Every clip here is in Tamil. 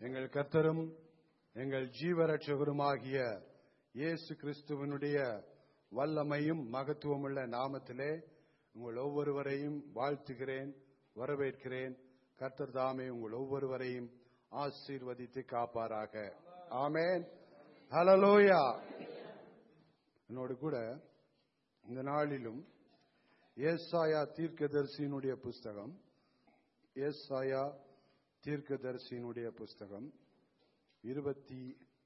எங்கள் கர்த்தரும் எங்கள் ஜீவரட்சகருமாகிய இயேசு கிறிஸ்துவனுடைய வல்லமையும் மகத்துவமுள்ள நாமத்திலே உங்கள் ஒவ்வொருவரையும் வாழ்த்துகிறேன் வரவேற்கிறேன் கர்த்தர் தாமே உங்கள் ஒவ்வொருவரையும் ஆசீர்வதித்து காப்பாராக ஆமென் ஹalleluya என்னோடு கூட இந்த நாளிலும் ஏசாயா தீர்க்கதரிசியினுடைய புஸ்தகம் ஏசாயா தீர்க்கதரிசியினுடைய புஸ்தகம் இருபத்தி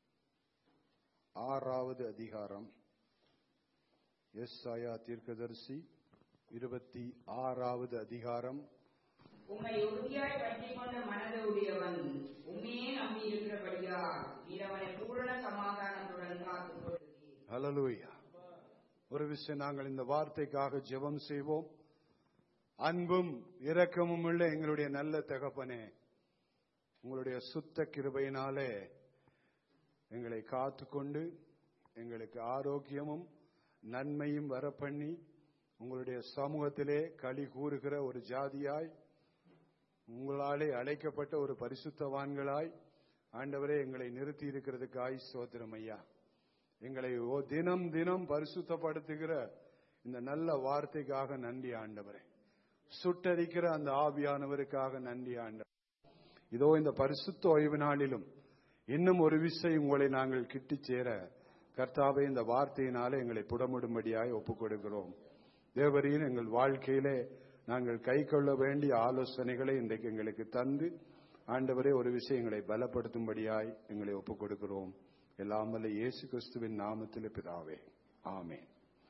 ஆறாவது அதிகாரம் ஏசாயா தீர்க்கதரிசி இருபத்தி ஆறாவது அதிகாரம் உம்மை உறுதியாய் பற்றிக் கொண்ட மனது உடையவன் உண்மையே நம்பி இருக்கிறபடியா நீரவனை பூரண சமாதானத்துடன் காத்துக் கொள்கிறீர் ஹalleluya ஒரு விஷயம் நாங்கள் இந்த வார்த்தைக்காக ஜெபம் செய்வோம் அன்பும் இரக்கமும் உள்ள எங்களுடைய நல்ல தகப்பனே உங்களுடைய சுத்த கிருபையினாலே எங்களை காத்துக்கொண்டு எங்களுக்கு ஆரோக்கியமும் நன்மையும் வரப்பண்ணி உங்களுடைய சமூகத்திலே களி கூறுகிற ஒரு ஜாதியாய் உங்களாலே அழைக்கப்பட்ட ஒரு பரிசுத்தவான்களாய் ஆண்டவரே எங்களை நிறுத்தி இருக்கிறதுக்காய் சோத்திரம் ஐயா எங்களை ஓ தினம் தினம் பரிசுத்தப்படுத்துகிற இந்த நல்ல வார்த்தைக்காக நன்றி ஆண்டவரே சுட்டரிக்கிற அந்த ஆவியானவருக்காக நன்றி ஆண்டவர் இதோ இந்த பரிசுத்த ஓய்வு நாளிலும் இன்னும் ஒரு விஷயம் உங்களை நாங்கள் கிட்டிச் சேர கர்த்தாவே இந்த வார்த்தையினாலே எங்களை புடமிடும்படியாய் ஒப்புக் கொடுக்கிறோம் தேவரின் எங்கள் வாழ்க்கையிலே நாங்கள் கை கொள்ள வேண்டிய ஆலோசனைகளை இன்றைக்கு எங்களுக்கு தந்து ஆண்டவரே ஒரு விஷயம் எங்களை பலப்படுத்தும்படியாய் எங்களை ஒப்புக் கொடுக்கிறோம் எல்லாம் வல்ல இயேசு கிறிஸ்துவின் நாமத்தில் பிதாவே ஆமென்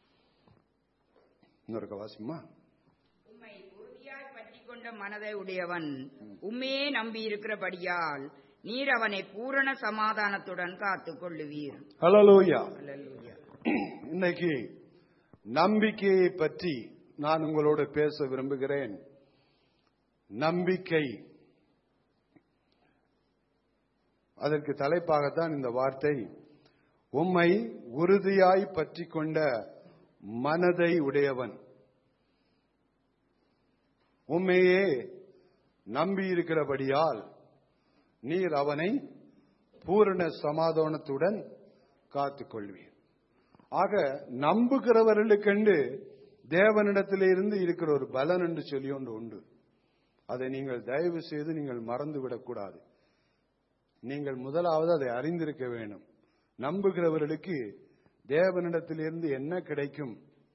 இன்னொரு வாசிமா உம்மை உறுதியாய் பற்றிக் கொண்ட மனதை உடையவன் உண்மையே நம்பி இருக்கிறபடியால் நீர் அவனை பூரண சமாதானத்துடன் காத்துக் கொள்ளுவீர் ஹalleluya அல்லேலூயா இன்னைக்கு நம்பிக்கையை பற்றி நான் உங்களோடு பேச விரும்புகிறேன் நம்பிக்கை அதற்கு தலைப்பாகத்தான் இந்த வார்த்தை உம்மை உறுதியாய் பற்றிக் கொண்ட மனதை உடையவன் உண்மையே நம்பியிருக்கிறபடியால் நீர் அவனை பூரண சமாதானத்துடன் காத்துக்கொள்வீர் ஆக நம்புகிறவர்களுக்கென்று தேவனிடத்திலிருந்து இருக்கிற ஒரு பலன் என்று சொல்லி ஒன்று உண்டு அதை நீங்கள் தயவு செய்து நீங்கள் மறந்து விடக்கூடாது நீங்கள் முதலாவது அதை அறிந்திருக்க வேண்டும் நம்புகிறவர்களுக்கு தேவனிடத்திலிருந்து என்ன கிடைக்கும்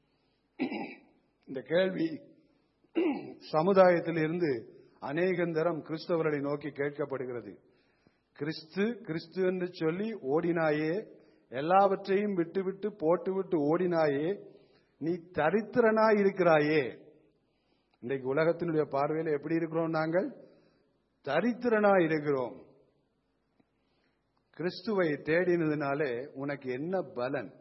இந்த கேள்வி சமுதாயத்திலிருந்து அநேகந்தரம் கிறிஸ்தவர்களை நோக்கி கேட்கப்படுகிறது கிறிஸ்து கிறிஸ்து என்று சொல்லி ஓடினாயே எல்லாவற்றையும் விட்டுவிட்டு போட்டுவிட்டு ஓடினாயே நீ தரித்திரனாய் இருக்கிறாயே இன்றைக்கு உலகத்தினுடைய பார்வையில் எப்படி இருக்கிறோம் நாங்கள் தரித்திரனாய் இருக்கிறோம் கிறிஸ்துவை தேடினதுனாலே உனக்கு என்ன பலன்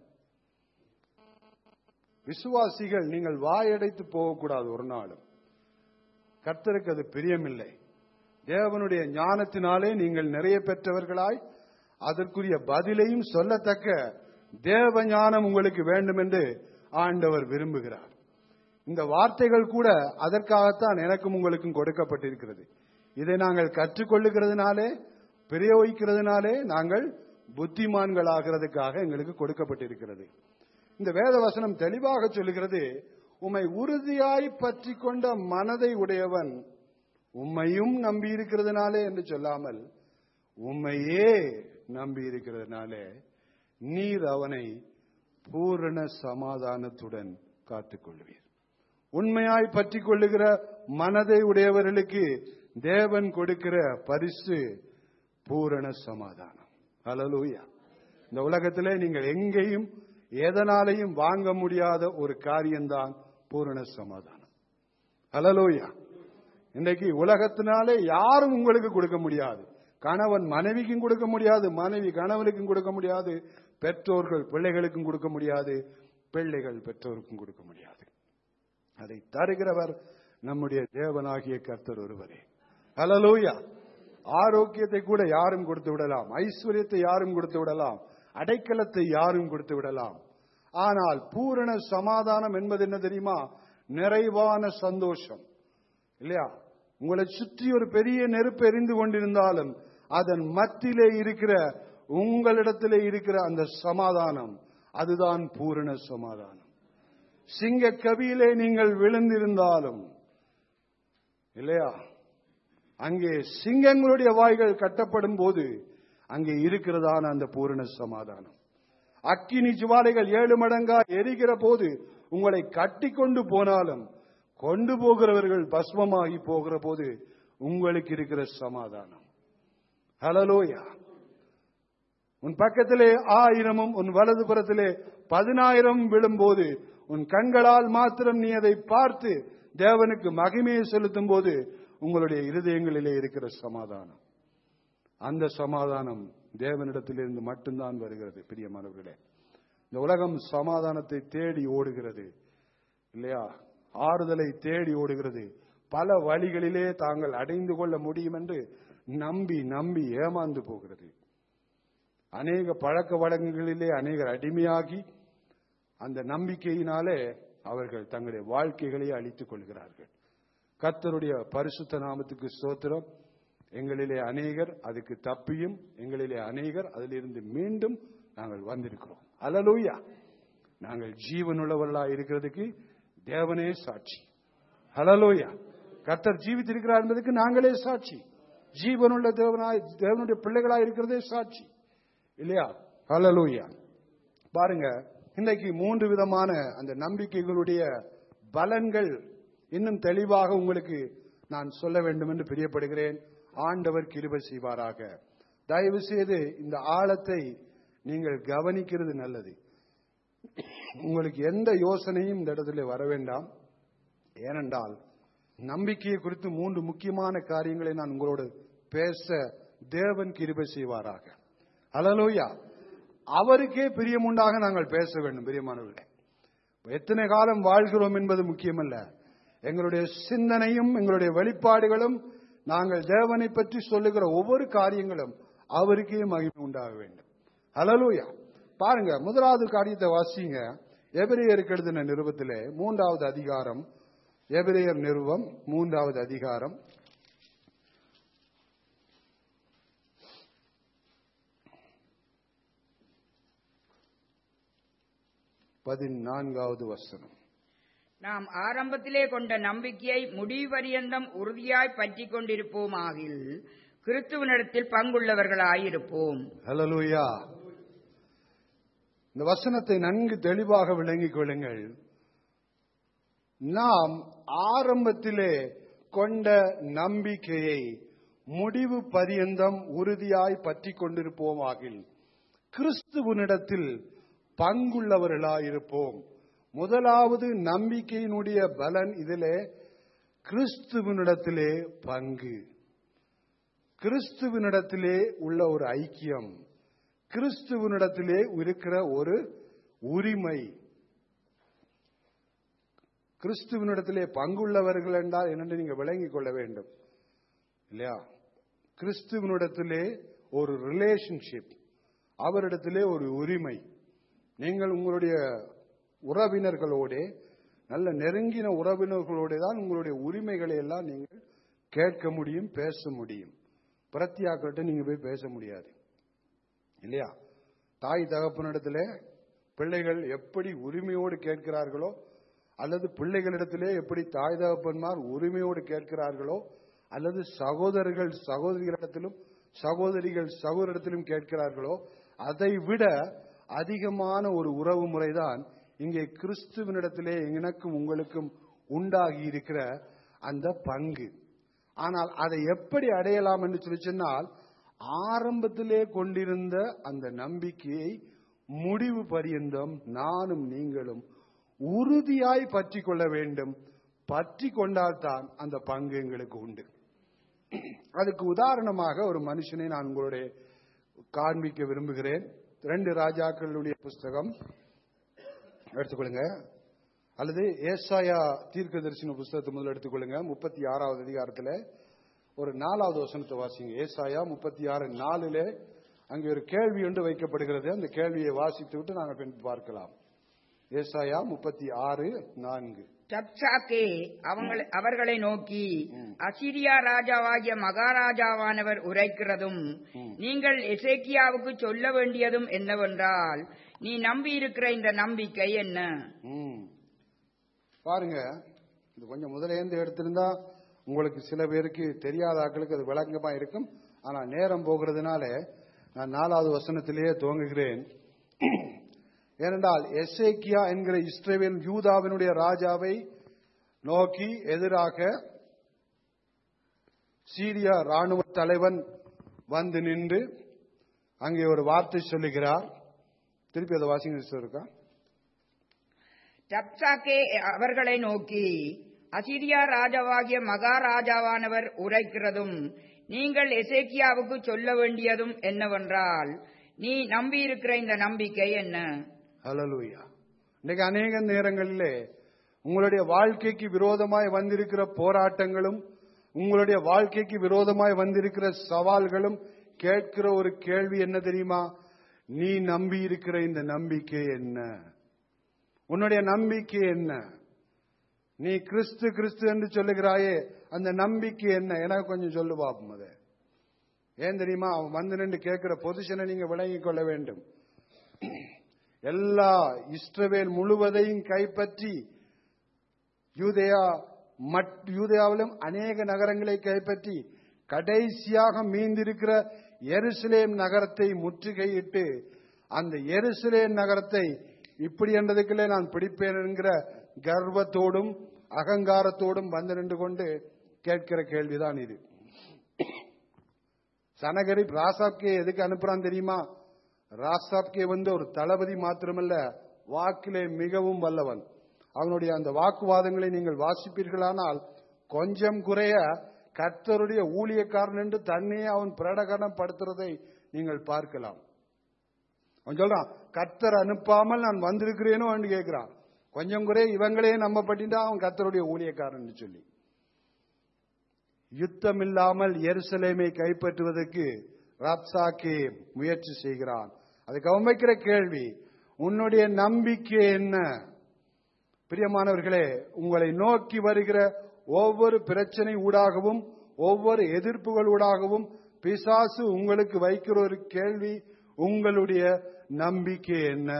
விசுவாசிகள் நீங்கள் வாயடைத்து போகக்கூடாது ஒரு நாளும் கர்த்தருக்கு அது பிரியமில்லை தேவனுடைய ஞானத்தினாலே நீங்கள் நிறைய பெற்றவர்களாய் அதற்குரிய பதிலையும் சொல்லத்தக்க தேவ ஞானம் உங்களுக்கு வேண்டும் என்று ஆண்டவர் விரும்புகிறார் இந்த வார்த்தைகள் கூட அதற்காகத்தான் எனக்கும் உங்களுக்கும் கொடுக்கப்பட்டிருக்கிறது இதை நாங்கள் கற்றுக்கொள்ளுகிறதுனாலே பிரயோகிக்கிறதுனாலே நாங்கள் புத்திமான்களாகிறதுக்காக எங்களுக்கு கொடுக்கப்பட்டிருக்கிறது இந்த வேத வசனம் தெளிவாக சொல்லுகிறது உம்மை உறுதியாய் பற்றி கொண்ட மனதை உடையவன் உம்மையும் நம்பி இருக்கிறதுனாலே என்று சொல்லாமல் உம்மையே நம்பி இருக்கிறதுனாலே நீர் அவனை பூரண சமாதானத்துடன் காத்துக்கொள்வீர் உண்மையாய் பற்றி கொள்ளுகிற மனதை உடையவர்களுக்கு தேவன் கொடுக்கிற பரிசு பூரண சமாதானம் அலலூயா இந்த உலகத்திலே நீங்கள் எங்கேயும் எதனாலையும் வாங்க முடியாத ஒரு காரியம்தான் பூரண சமாதானம் அலலூயா இன்றைக்கு உலகத்தினாலே யாரும் உங்களுக்கு கொடுக்க முடியாது கணவன் மனைவிக்கும் கொடுக்க முடியாது மனைவி கணவனுக்கும் கொடுக்க முடியாது பெற்றோர்கள் பிள்ளைகளுக்கும் கொடுக்க முடியாது பிள்ளைகள் பெற்றோருக்கும் கொடுக்க முடியாது அதை தருகிறவர் நம்முடைய தேவனாகிய கர்த்தர் ஒருவரே ஹalleluya ஆரோக்கியத்தை கூட யாரும் கொடுத்து விடலாம் ஐஸ்வர்யத்தை யாரும் கொடுத்து விடலாம் அடைக்கலத்தை யாரும் கொடுத்து விடலாம் ஆனால் பூரண சமாதானம் என்பது என்ன தெரியுமா நிறைவான சந்தோஷம் இல்லையா உங்களை சுற்றி ஒரு பெரிய நெருப்பு எரிந்து கொண்டிருந்தாலும் அதன் மத்தியிலே இருக்கிற உங்களிடத்திலே இருக்கிற அந்த சமாதானம் அதுதான் பூரண சமாதானம் சிங்க கவியிலே நீங்கள் விழுந்திருந்தாலும் இல்லையா அங்கே சிங்கங்களுடைய வாய்கள் கட்டப்படும் போது அங்கே இருக்கிறதான அந்த பூரண சமாதானம் அக்கினி ஜுவாலைகள் ஏழு மடங்கா எரிகிற போது உங்களை கட்டி கொண்டு போனாலும் கொண்டு போகிறவர்கள் பஸ்மமாகி போகிற போது உங்களுக்கு இருக்கிற சமாதானம் ஹலலோயா உன் பக்கத்திலே ஆயிரமும் உன் வலது புறத்திலே பதினாயிரம் விழும்போது உன் கண்களால் மாத்திரம் நீ அதை பார்த்து தேவனுக்கு மகிமையை செலுத்தும் போது உங்களுடைய இருதயங்களிலே இருக்கிற சமாதானம் அந்த சமாதானம் தேவனிடத்திலிருந்து மட்டும்தான் வருகிறது பிரியமானவர்களே இந்த உலகம் சமாதானத்தை தேடி ஓடுகிறது இல்லையா ஆறுதலை தேடி ஓடுகிறது பல வழிகளிலே தாங்கள் அடைந்து கொள்ள முடியும் என்று நம்பி நம்பி ஏமாந்து போகிறது அநேக பழக்க வழக்கங்களிலே அநேகர் அடிமையாகி அந்த நம்பிக்கையினாலே அவர்கள் தங்களுடைய வாழ்க்கைகளை அழித்துக் கொள்கிறார்கள் கர்த்தருடைய பரிசுத்த நாமத்துக்கு ஸ்தோத்திரம் எங்களிலே அநேகர் அதுக்கு தப்பியும் எங்களிலே அநேகர் அதிலிருந்து மீண்டும் நாங்கள் வந்திருக்கிறோம் அலலூயா நாங்கள் ஜீவனுள்ளவர்களா இருக்கிறதுக்கு தேவனே சாட்சி ஹலலோயா கர்த்தர் ஜீவித்திருக்கிறார் என்பதற்கு நாங்களே சாட்சி ஜீவனுள்ள தேவனாய் தேவனுடைய பிள்ளைகளாய் இருக்கிறதே சாட்சி இல்லையா ஹலலோயா பாருங்க இன்னைக்கு மூன்று விதமான அந்த நம்பிக்கைகளுடைய பலன்கள் இன்னும் தெளிவாக உங்களுக்கு நான் சொல்ல வேண்டும் என்று பிரியப்படுகிறேன் ஆண்டவர் கிருபை செய்வாராக தயவு செய்து இந்த ஆழத்தை நீங்கள் கவனிக்கிறது நல்லது உங்களுக்கு எந்த யோசனையும் இந்த இடத்துல வர வேண்டாம் ஏனென்றால் நம்பிக்கையை குறித்து மூன்று முக்கியமான காரியங்களை நான் உங்களோடு பேச தேவன் கிருபை செய்வாராக அலலோயா அவருக்கே பிரியமுண்டாக நாங்கள் பேச வேண்டும் பிரியமானவர்களே எத்தனை காலம் வாழ்கிறோம் என்பது முக்கியமல்ல எங்களுடைய சிந்தனையும் எங்களுடைய வெளிப்பாடுகளும் நாங்கள் தேவனை பற்றி சொல்லுகிற ஒவ்வொரு காரியங்களும் அவருக்கே மகிமை உண்டாக வேண்டும் அலலூயா பாருங்க முதலாவது காரியத்தை வாசிங்க எபிரேயருக்கு எழுதின நிருபத்திலே மூன்றாவது அதிகாரம் எபிரேயர் நிறுவம் மூன்றாவது அதிகாரம் பதினான்காவது வசனம் நாம் ஆரம்பத்திலே கொண்ட நம்பிக்கையை முடிவு பரியந்தம் உறுதியாய் பற்றிக் கொண்டிருப்போமாகில் கிறிஸ்துவனிடத்தில் பங்குள்ளவர்களாயிருப்போம் ஹலலூயா இந்த வசனத்தை நன்கு தெளிவாக விளங்கிக் கொள்ளுங்கள் நாம் ஆரம்பத்திலே கொண்ட நம்பிக்கையை முடிவு பரியந்தம் உறுதியாய் பற்றிக் கொண்டிருப்போமாகில் கிறிஸ்துவனிடத்தில் பங்குள்ளவர்களாயிருப்போம் முதலாவது நம்பிக்கையினுடைய பலன் இதிலே கிறிஸ்துவனிடத்திலே பங்கு கிறிஸ்துவனிடத்திலே உள்ள ஒரு ஐக்கியம் கிறிஸ்துவனிடத்திலே இருக்கிற ஒரு உரிமை கிறிஸ்துவனிடத்திலே பங்குள்ளவர்கள் என்றால் என்னென்று நீங்க விளங்கிக் கொள்ள வேண்டும் இல்லையா கிறிஸ்துவனிடத்திலே ஒரு ரிலேஷன்ஷிப் அவரிடத்திலே ஒரு உரிமை நீங்கள் உங்களுடைய உறவினர்களோட நல்ல நெருங்கின உறவினர்களோட தான் உங்களுடைய உரிமைகளை எல்லாம் நீங்கள் கேட்க முடியும் பேச முடியும் பிரத்தியாக்கிட்ட நீங்க போய் பேச முடியாது இல்லையா தாய் தகப்பனிடத்துல பிள்ளைகள் எப்படி உரிமையோடு கேட்கிறார்களோ அல்லது பிள்ளைகளிடத்திலே எப்படி தாய் தகப்பன்மார் உரிமையோடு கேட்கிறார்களோ அல்லது சகோதரர்கள் சகோதரிகளிடத்திலும் சகோதரிகள் சகோதரிடத்திலும் கேட்கிறார்களோ அதை விட அதிகமான ஒரு உறவு முறைதான் இங்கே கிறிஸ்துவனிடத்திலே எனக்கும் உங்களுக்கும் உண்டாகி இருக்கிற அந்த பங்கு ஆனால் அதை எப்படி அடையலாம் என்று சொல்லி சொன்னால் ஆரம்பத்திலே கொண்டிருந்த அந்த நம்பிக்கையை முடிவு பரியந்தம் நானும் நீங்களும் உறுதியாய் பற்றி கொள்ள வேண்டும் பற்றி கொண்டால்தான் அந்த பங்கு எங்களுக்கு உண்டு அதுக்கு உதாரணமாக ஒரு மனுஷனை நான் உங்களுடைய காண்பிக்க விரும்புகிறேன் ரெண்டு ராஜாக்களுடைய புஸ்தகம் எடுத்துக்கொள்ளுங்க அல்லது ஏசாயா தீர்க்க தரிசன புஸ்தகத்தை முதல்ல எடுத்துக்கொள்ளுங்க முப்பத்தி ஆறாவது அதிகாரத்தில் ஒரு நாலாவது வசனத்தை வாசிங்க ஏசாயா முப்பத்தி ஆறு நாலுல அங்கே ஒரு கேள்வி ஒன்று வைக்கப்படுகிறது அந்த கேள்வியை வாசித்து விட்டு நாங்கள் பின் பார்க்கலாம் ஏசாயா முப்பத்தி ஆறு நான்கு ரப்சாக்கே அவங்களை அவர்களை நோக்கி அசிரியா ராஜாவாகிய மகாராஜாவானவர் உரைக்கிறதும் நீங்கள் எசேக்கியாவுக்கு சொல்ல வேண்டியதும் என்னவென்றால் நீ நம்பியிருக்கிற இந்த நம்பிக்கை என்ன ம். பாருங்க இது கொஞ்சம் முதலேந்து எடுத்திருந்தா உங்களுக்கு சில பேருக்கு தெரியாத ஆட்களுக்கு அது விளக்கமா இருக்கும் ஆனா நேரம் போகிறதுனால நான் நாலாவது வசனத்திலேயே துவங்குகிறேன் ஏனென்றால் எசேக்கியா என்கிற இஸ்ரேவேல் யூதாவினுடைய ராஜாவை நோக்கி எதிராக சீரியா ராணுவ தலைவன் வந்து நின்று அங்கே ஒரு வார்த்தை சொல்லுகிறார் திருப்பி அதை வாசிங்க இருக்கா ரப்சாக்கே அவர்களை நோக்கி அசிரியா ராஜாவாகிய மகாராஜாவானவர் உரைக்கிறதும் நீங்கள் எசேக்கியாவுக்கு சொல்ல வேண்டியதும் என்னவென்றால் நீ நம்பியிருக்கிற இந்த நம்பிக்கை என்ன ஹalleluya இன்னைக்கு அநேக நேரங்களிலே உங்களுடைய வாழ்க்கைக்கு விரோதமாய் வந்திருக்கிற போராட்டங்களும் உங்களுடைய வாழ்க்கைக்கு விரோதமாய் வந்திருக்கிற சவால்களும் கேட்கிற ஒரு கேள்வி என்ன தெரியுமா நீ நம்பி இருக்கிற இந்த நம்பிக்கை என்ன உன்னுடைய நம்பிக்கை என்ன நீ கிறிஸ்து கிறிஸ்து என்று சொல்லுகிறாயே அந்த நம்பிக்கை என்ன எனக்கு கொஞ்சம் சொல்லு பாப்போம் அதை ஏன் தெரியுமா அவன் வந்து நின்று கேட்கிற பொசிஷனை நீங்க விளங்கிக் கொள்ள வேண்டும் எல்லா இஸ்ரவேல் முழுவதையும் கைப்பற்றி யூதேயா மட்- யூதேயாவிலும் அநேக நகரங்களை கைப்பற்றி கடைசியாக மீந்திருக்கிற எருசலேம் நகரத்தை முற்றுகையிட்டு அந்த எருசலேம் நகரத்தை இப்படி என்றதுக்குள்ளே நான் பிடிப்பேன் என்கிற கர்வத்தோடும் அகங்காரத்தோடும் வந்து நின்று கொண்டு கேட்கிற கேள்விதான் இது சனகரிப் ராசாப்கே எதுக்கு அனுப்புறான் தெரியுமா ராசாப்கே வந்து ஒரு தளபதி மாத்திரமல்ல வாக்கிலே மிகவும் வல்லவன் அவனுடைய அந்த வாக்குவாதங்களை நீங்கள் வாசிப்பீர்களானால் கொஞ்சம் குறைய கர்த்தருடைய ஊழியக்காரன் என்று தன்னையே அவன் பிரடகனப்படுத்துறதை நீங்கள் பார்க்கலாம் அவன் சொல்றான் கர்த்தர் அனுப்பாமல் நான் வந்திருக்கிறேனோ என்று கேட்கிறான் கொஞ்சம் குறைய இவங்களே நம்ப பட்டிட்டா அவன் கர்த்தருடைய ஊழியக்காரன் சொல்லி யுத்தம் இல்லாமல் எருசலேமை கைப்பற்றுவதற்கு ராப்சாக்கே முயற்சி செய்கிறான் அதுக்கு அவன் வைக்கிற கேள்வி உன்னுடைய நம்பிக்கை என்ன பிரியமானவர்களே உங்களை நோக்கி வருகிற ஒவ்வொரு பிரச்சனை ஊடாகவும் ஒவ்வொரு எதிர்ப்புகள் ஊடாகவும் பிசாசு உங்களுக்கு வைக்கிற ஒரு கேள்வி உங்களுடைய நம்பிக்கை என்ன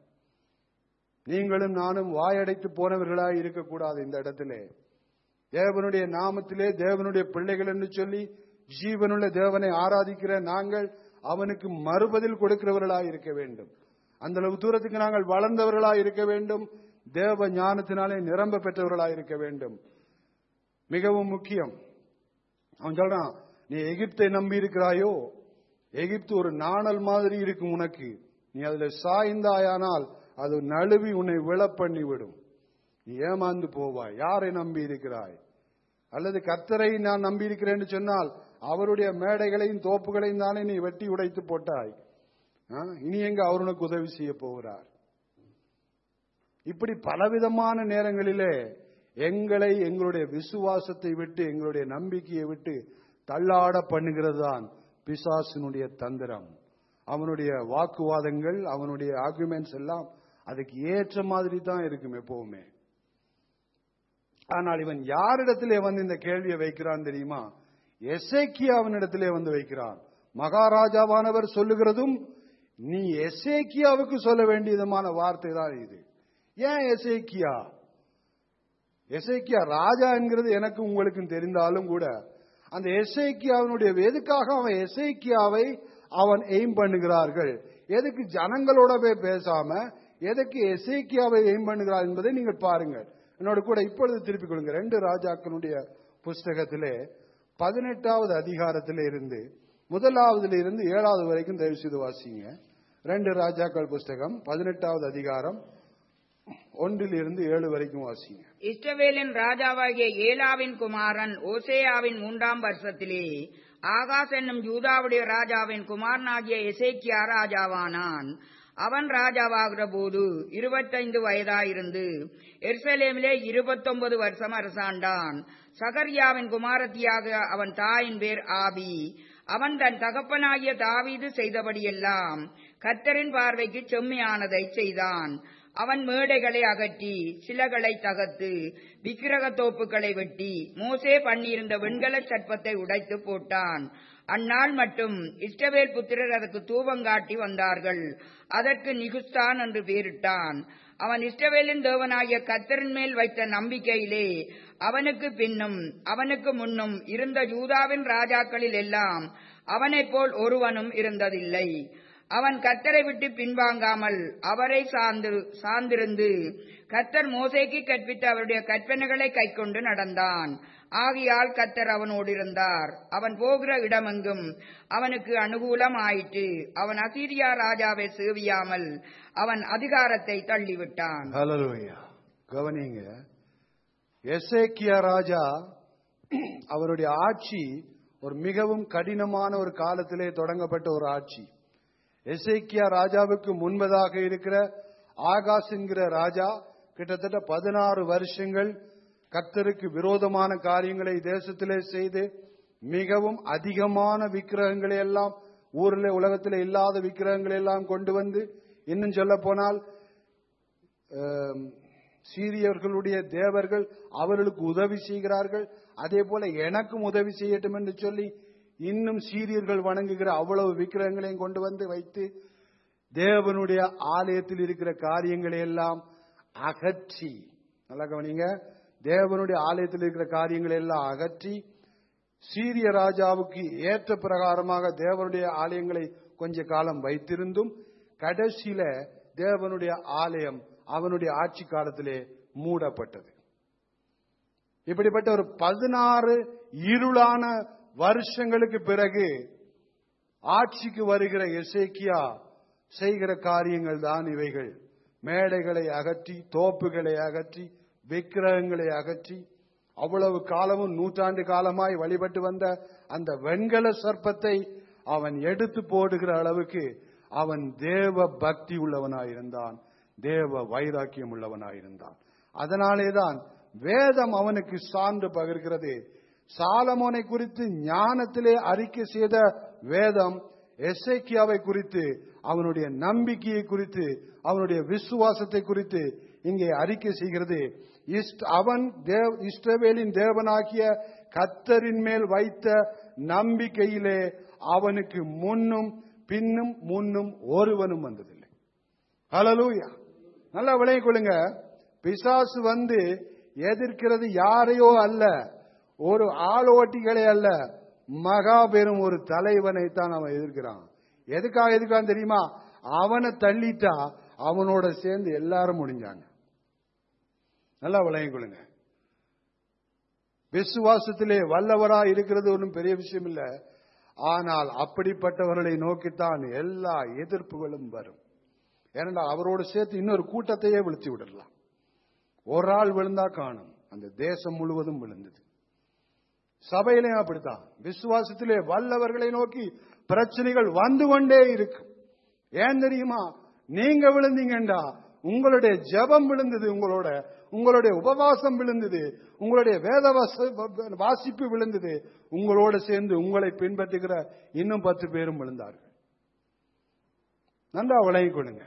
நீங்களும் நானும் வாயடைத்து போனவர்களாய் இருக்கக்கூடாது இந்த இடத்திலே தேவனுடைய நாமத்திலே தேவனுடைய பிள்ளைகள் என்று சொல்லி ஜீவனுள்ள தேவனை ஆராதிக்கிற நாங்கள் அவனுக்கு மறுபதில் கொடுக்கிறவர்களாய் இருக்க வேண்டும் அந்த அளவு தூரத்துக்கு நாங்கள் வளர்ந்தவர்களாய் இருக்க வேண்டும் தேவ ஞானத்தினாலே நிரம்ப பெற்றவர்களாய் இருக்க வேண்டும் மிகவும் முக்கியம் அவன் சொல்றான் நீ எகிப்தை நம்பி இருக்கிறாயோ எகிப்து ஒரு நாணல் மாதிரி இருக்கும் உனக்கு நீ அதுல சாய்ந்தாயானால் அது நழுவி உன்னை விழ பண்ணி விடும் நீ ஏமாந்து போவாய் யாரை நம்பி இருக்கிறாய் அல்லது கர்த்தரை நான் நம்பி இருக்கிறேன்னு சொன்னால் அவருடைய மேடைகளையும் தோப்புகளையும் தானே நீ வெட்டி உடைத்து போட்டாய் ஆ? இனி எங்க அவர் உனக்கு உதவி செய்ய போகிறார் இப்படி பலவிதமான நேரங்களிலே எங்களை எங்களுடைய விசுவாசத்தை விட்டு எங்களுடைய நம்பிக்கையை விட்டு தள்ளாட பண்ணுகிறது தான் பிசாசினுடைய தந்திரம் அவனுடைய வாக்குவாதங்கள் அவனுடைய ஆர்குமெண்ட்ஸ் எல்லாம் அதுக்கு ஏற்ற மாதிரி தான் இருக்கும் எப்பவுமே ஆனால் இவன் யாரிடத்திலே வந்து இந்த கேள்வியை வைக்கிறான் தெரியுமா எசேக்கியாவினிடத்திலே வந்து வைக்கிறான் மகாராஜாவானவர் சொல்லுகிறதும் நீ எசேக்கியாவுக்கு சொல்ல வேண்டியதுமான வார்த்தை தான் இது ஏன் எசேக்கியா எசேக்கியா ராஜா என்கிறது எனக்கு உங்களுக்கும் தெரிந்தாலும் கூட அந்த எசேக்கியாவினுடைய எதுக்காக அவன் எசேக்கியாவை அவன் எய்ம் பண்ணுகிறார்கள் எதுக்கு ஜனங்களோட போய் பேசாம எதுக்கு எசேக்கியாவை எய்ம் பண்ணுகிறார் என்பதை நீங்கள் பாருங்கள் என்னோட கூட இப்பொழுது திருப்பிக் கொள்ளுங்க ரெண்டு ராஜாக்களுடைய புஸ்தகத்திலே பதினெட்டாவது அதிகாரத்திலே இருந்து முதலாவதுல இருந்து ஏழாவது வரைக்கும் தயவு செய்து வாசிங்க ரெண்டு ராஜாக்கள் புஸ்தகம் பதினெட்டாவது அதிகாரம் ஒன்றில் இருந்து ஏழு வரைக்கும் வாசிங்க இஸ்ரவேலின் ராஜாவாகிய ஏலாவின் குமாரன் ஓசேயாவின் மூன்றாம் வருஷத்திலே ஆகாஸ் என்னும் யூதாவுடைய ராஜாவின் குமாரனாகிய எசேக்கியா ராஜாவானான் அவன் ராஜாவாகிற போது இருபத்தைந்து வயதாயிருந்து எருசலேமிலே இருபத்தொன்பது வருஷம் அரசாண்டான் சகரியாவின் குமாரத்தியாக அவன் தாயின் பேர் ஆபி அவன் தன் தகப்பனாகிய தாவீது செய்தபடியெல்லாம் கர்த்தரின் பார்வைக்கு செம்மையானதை செய்தான் அவன் மேடைகளை அகற்றி சிலகளை தகர்த்து விக்கிரக தோப்புகளை வெட்டி மோசே பண்ணியிருந்த வெண்கல சர்ப்பத்தை உடைத்து போட்டான் அந்நாள் மட்டும் இஸ்ரவேல் புத்திரர் அதற்கு தூவங்காட்டி வந்தார்கள் அதற்கு நிகுஸ்தான் என்று பெயரிட்டான் அவன் இஸ்ரவேலின் தேவனாகிய கத்தரின் மேல் வைத்த நம்பிக்கையிலே அவனுக்கு பின்னும் அவனுக்கு முன்னும் இருந்த யூதாவின் ராஜாக்களில் எல்லாம் அவனைப் போல் ஒருவனும் இருந்ததில்லை அவன் கத்தரை விட்டு பின்வாங்காமல் அவரை சார்ந்து சார்ந்திருந்து கத்தர் மோசைக்கு கற்பித்த அவருடைய கற்பனைகளை கைக்கொண்டு நடந்தான் ஆகையால் கத்தர் அவனோடு இருந்தார் அவன் போகிற இடமெங்கும் அவனுக்கு அனுகூலம் ஆயிற்று அவன் அசீரியா ராஜாவை சேவியாமல் அவன் அதிகாரத்தை தள்ளிவிட்டான் ஹalleluya கவனிங்க எசேக்கியா ராஜா அவருடைய ஆட்சி ஒரு மிகவும் கடினமான ஒரு காலத்திலே தொடங்கப்பட்ட ஒரு ஆட்சி எசேக்கியா ராஜாவுக்கு முன்பதாக இருக்கிற ஆகாஸ் என்கிற ராஜா கிட்டத்தட்ட பதினாறு வருஷங்கள் கர்த்தருக்கு விரோதமான காரியங்களை தேசத்திலே செய்து மிகவும் அதிகமான விக்கிரகங்களை எல்லாம் ஊரில் உலகத்தில் இல்லாத விக்கிரகங்களை எல்லாம் கொண்டு வந்து இன்னும் சொல்ல போனால் ஆம், சீரியர்களுடைய தேவர்கள் அவர்களுக்கு உதவி செய்கிறார்கள் அதே போல எனக்கும் உதவி செய்யட்டும் என்று சொல்லி இன்னும் சீரியர்கள் வணங்குகிற அவ்வளவு விக்கிரகங்களையும் கொண்டு வந்து வைத்து தேவனுடைய ஆலயத்தில் இருக்கிற காரியங்களை எல்லாம் அகற்றி நல்லா கவனிங்க தேவனுடைய ஆலயத்தில் இருக்கிற காரியங்களை எல்லாம் அகற்றி சீரிய ராஜாவுக்கு ஏற்ற பிரகாரமாக தேவனுடைய ஆலயங்களை கொஞ்ச காலம் வைத்திருந்தும் கடைசியில தேவனுடைய ஆலயம் அவனுடைய ஆட்சி காலத்திலே மூடப்பட்டது இப்படிப்பட்ட ஒரு பதினாறு இருளான வருஷங்களுக்கு பிறகு ஆட்சிக்கு வருகிற எசேக்கியா செய்கிற காரியங்கள் தான் இவைகள் மேடைகளை அகற்றி தோப்புகளை அகற்றி விக்கிரகங்களை அகற்றி அவ்வளவு காலமும் நூற்றாண்டு காலமாய் வழிபட்டு வந்த அந்த வெண்கல சர்ப்பத்தை அவன் எடுத்து போடுகிற அளவுக்கு அவன் தேவ பக்தி உள்ளவனாயிருந்தான் தேவ வைராக்கியம் உள்ளவனாயிருந்தான் அதனாலேதான் வேதம் அவனுக்கு சான்று பகிர்கிறது சாலமோனை குறித்து ஞானத்திலே அறிக்கை செய்த வேதம் எசேக்கியாவை குறித்து அவனுடைய நம்பிக்கையை குறித்து அவனுடைய விசுவாசத்தை குறித்து இங்கே அறிக்கை செய்கிறது இஸ்ட்- அவன் தேவ் இஸ்ரவேலின் தேவனாகிய கத்தரின் மேல் வைத்த நம்பிக்கையிலே அவனுக்கு முன்னும் பின்னும் முன்னும் ஒருவனும் வந்ததில்லை ஹalleluya நல்லா விளைய கொள்ளுங்க பிசாசு வந்து எதிர்க்கிறது யாரையோ அல்ல ஒரு ஆளோட்டிகளை அல்ல மகா பெரும் ஒரு தலைவனை தான் அவன் எதிர்க்கிறான் எதுக்காக எதுக்கான்னு தெரியுமா அவனை தள்ளிட்டா அவனோட சேர்ந்து எல்லாரும் முடிஞ்சாங்க நல்லா விளைய கொள்ளுங்க விசுவாசத்திலே வல்லவரா இருக்கிறது ஒன்றும் பெரிய விஷயம் இல்ல ஆனால் அப்படிப்பட்டவர்களை நோக்கித்தான் எல்லா எதிர்ப்புகளும் வரும் ஏனென்றால் அவரோடு சேர்த்து இன்னொரு கூட்டத்தையே விழுத்தி விடலாம் ஒரு ஆள் விழுந்தா காணும் அந்த தேசம் முழுவதும் விழுந்தது சபையிலையும் அப்படித்தான் விசுவாசத்திலே வல்லவர்களை நோக்கி பிரச்சனைகள் வந்து கொண்டே இருக்கு ஏன் தெரியுமா நீங்க விழுந்தீங்கண்டா உங்களுடைய ஜெபம் விழுந்தது உங்களோட உங்களுடைய உபவாசம் விழுந்தது உங்களுடைய வேத வாச- வாசிப்பு விழுந்தது உங்களோட சேர்ந்து உங்களை பின்பற்றுகிற இன்னும் பத்து பேரும் விழுந்தார்கள் நன்றா விளங்கிக் கொள்ளுங்க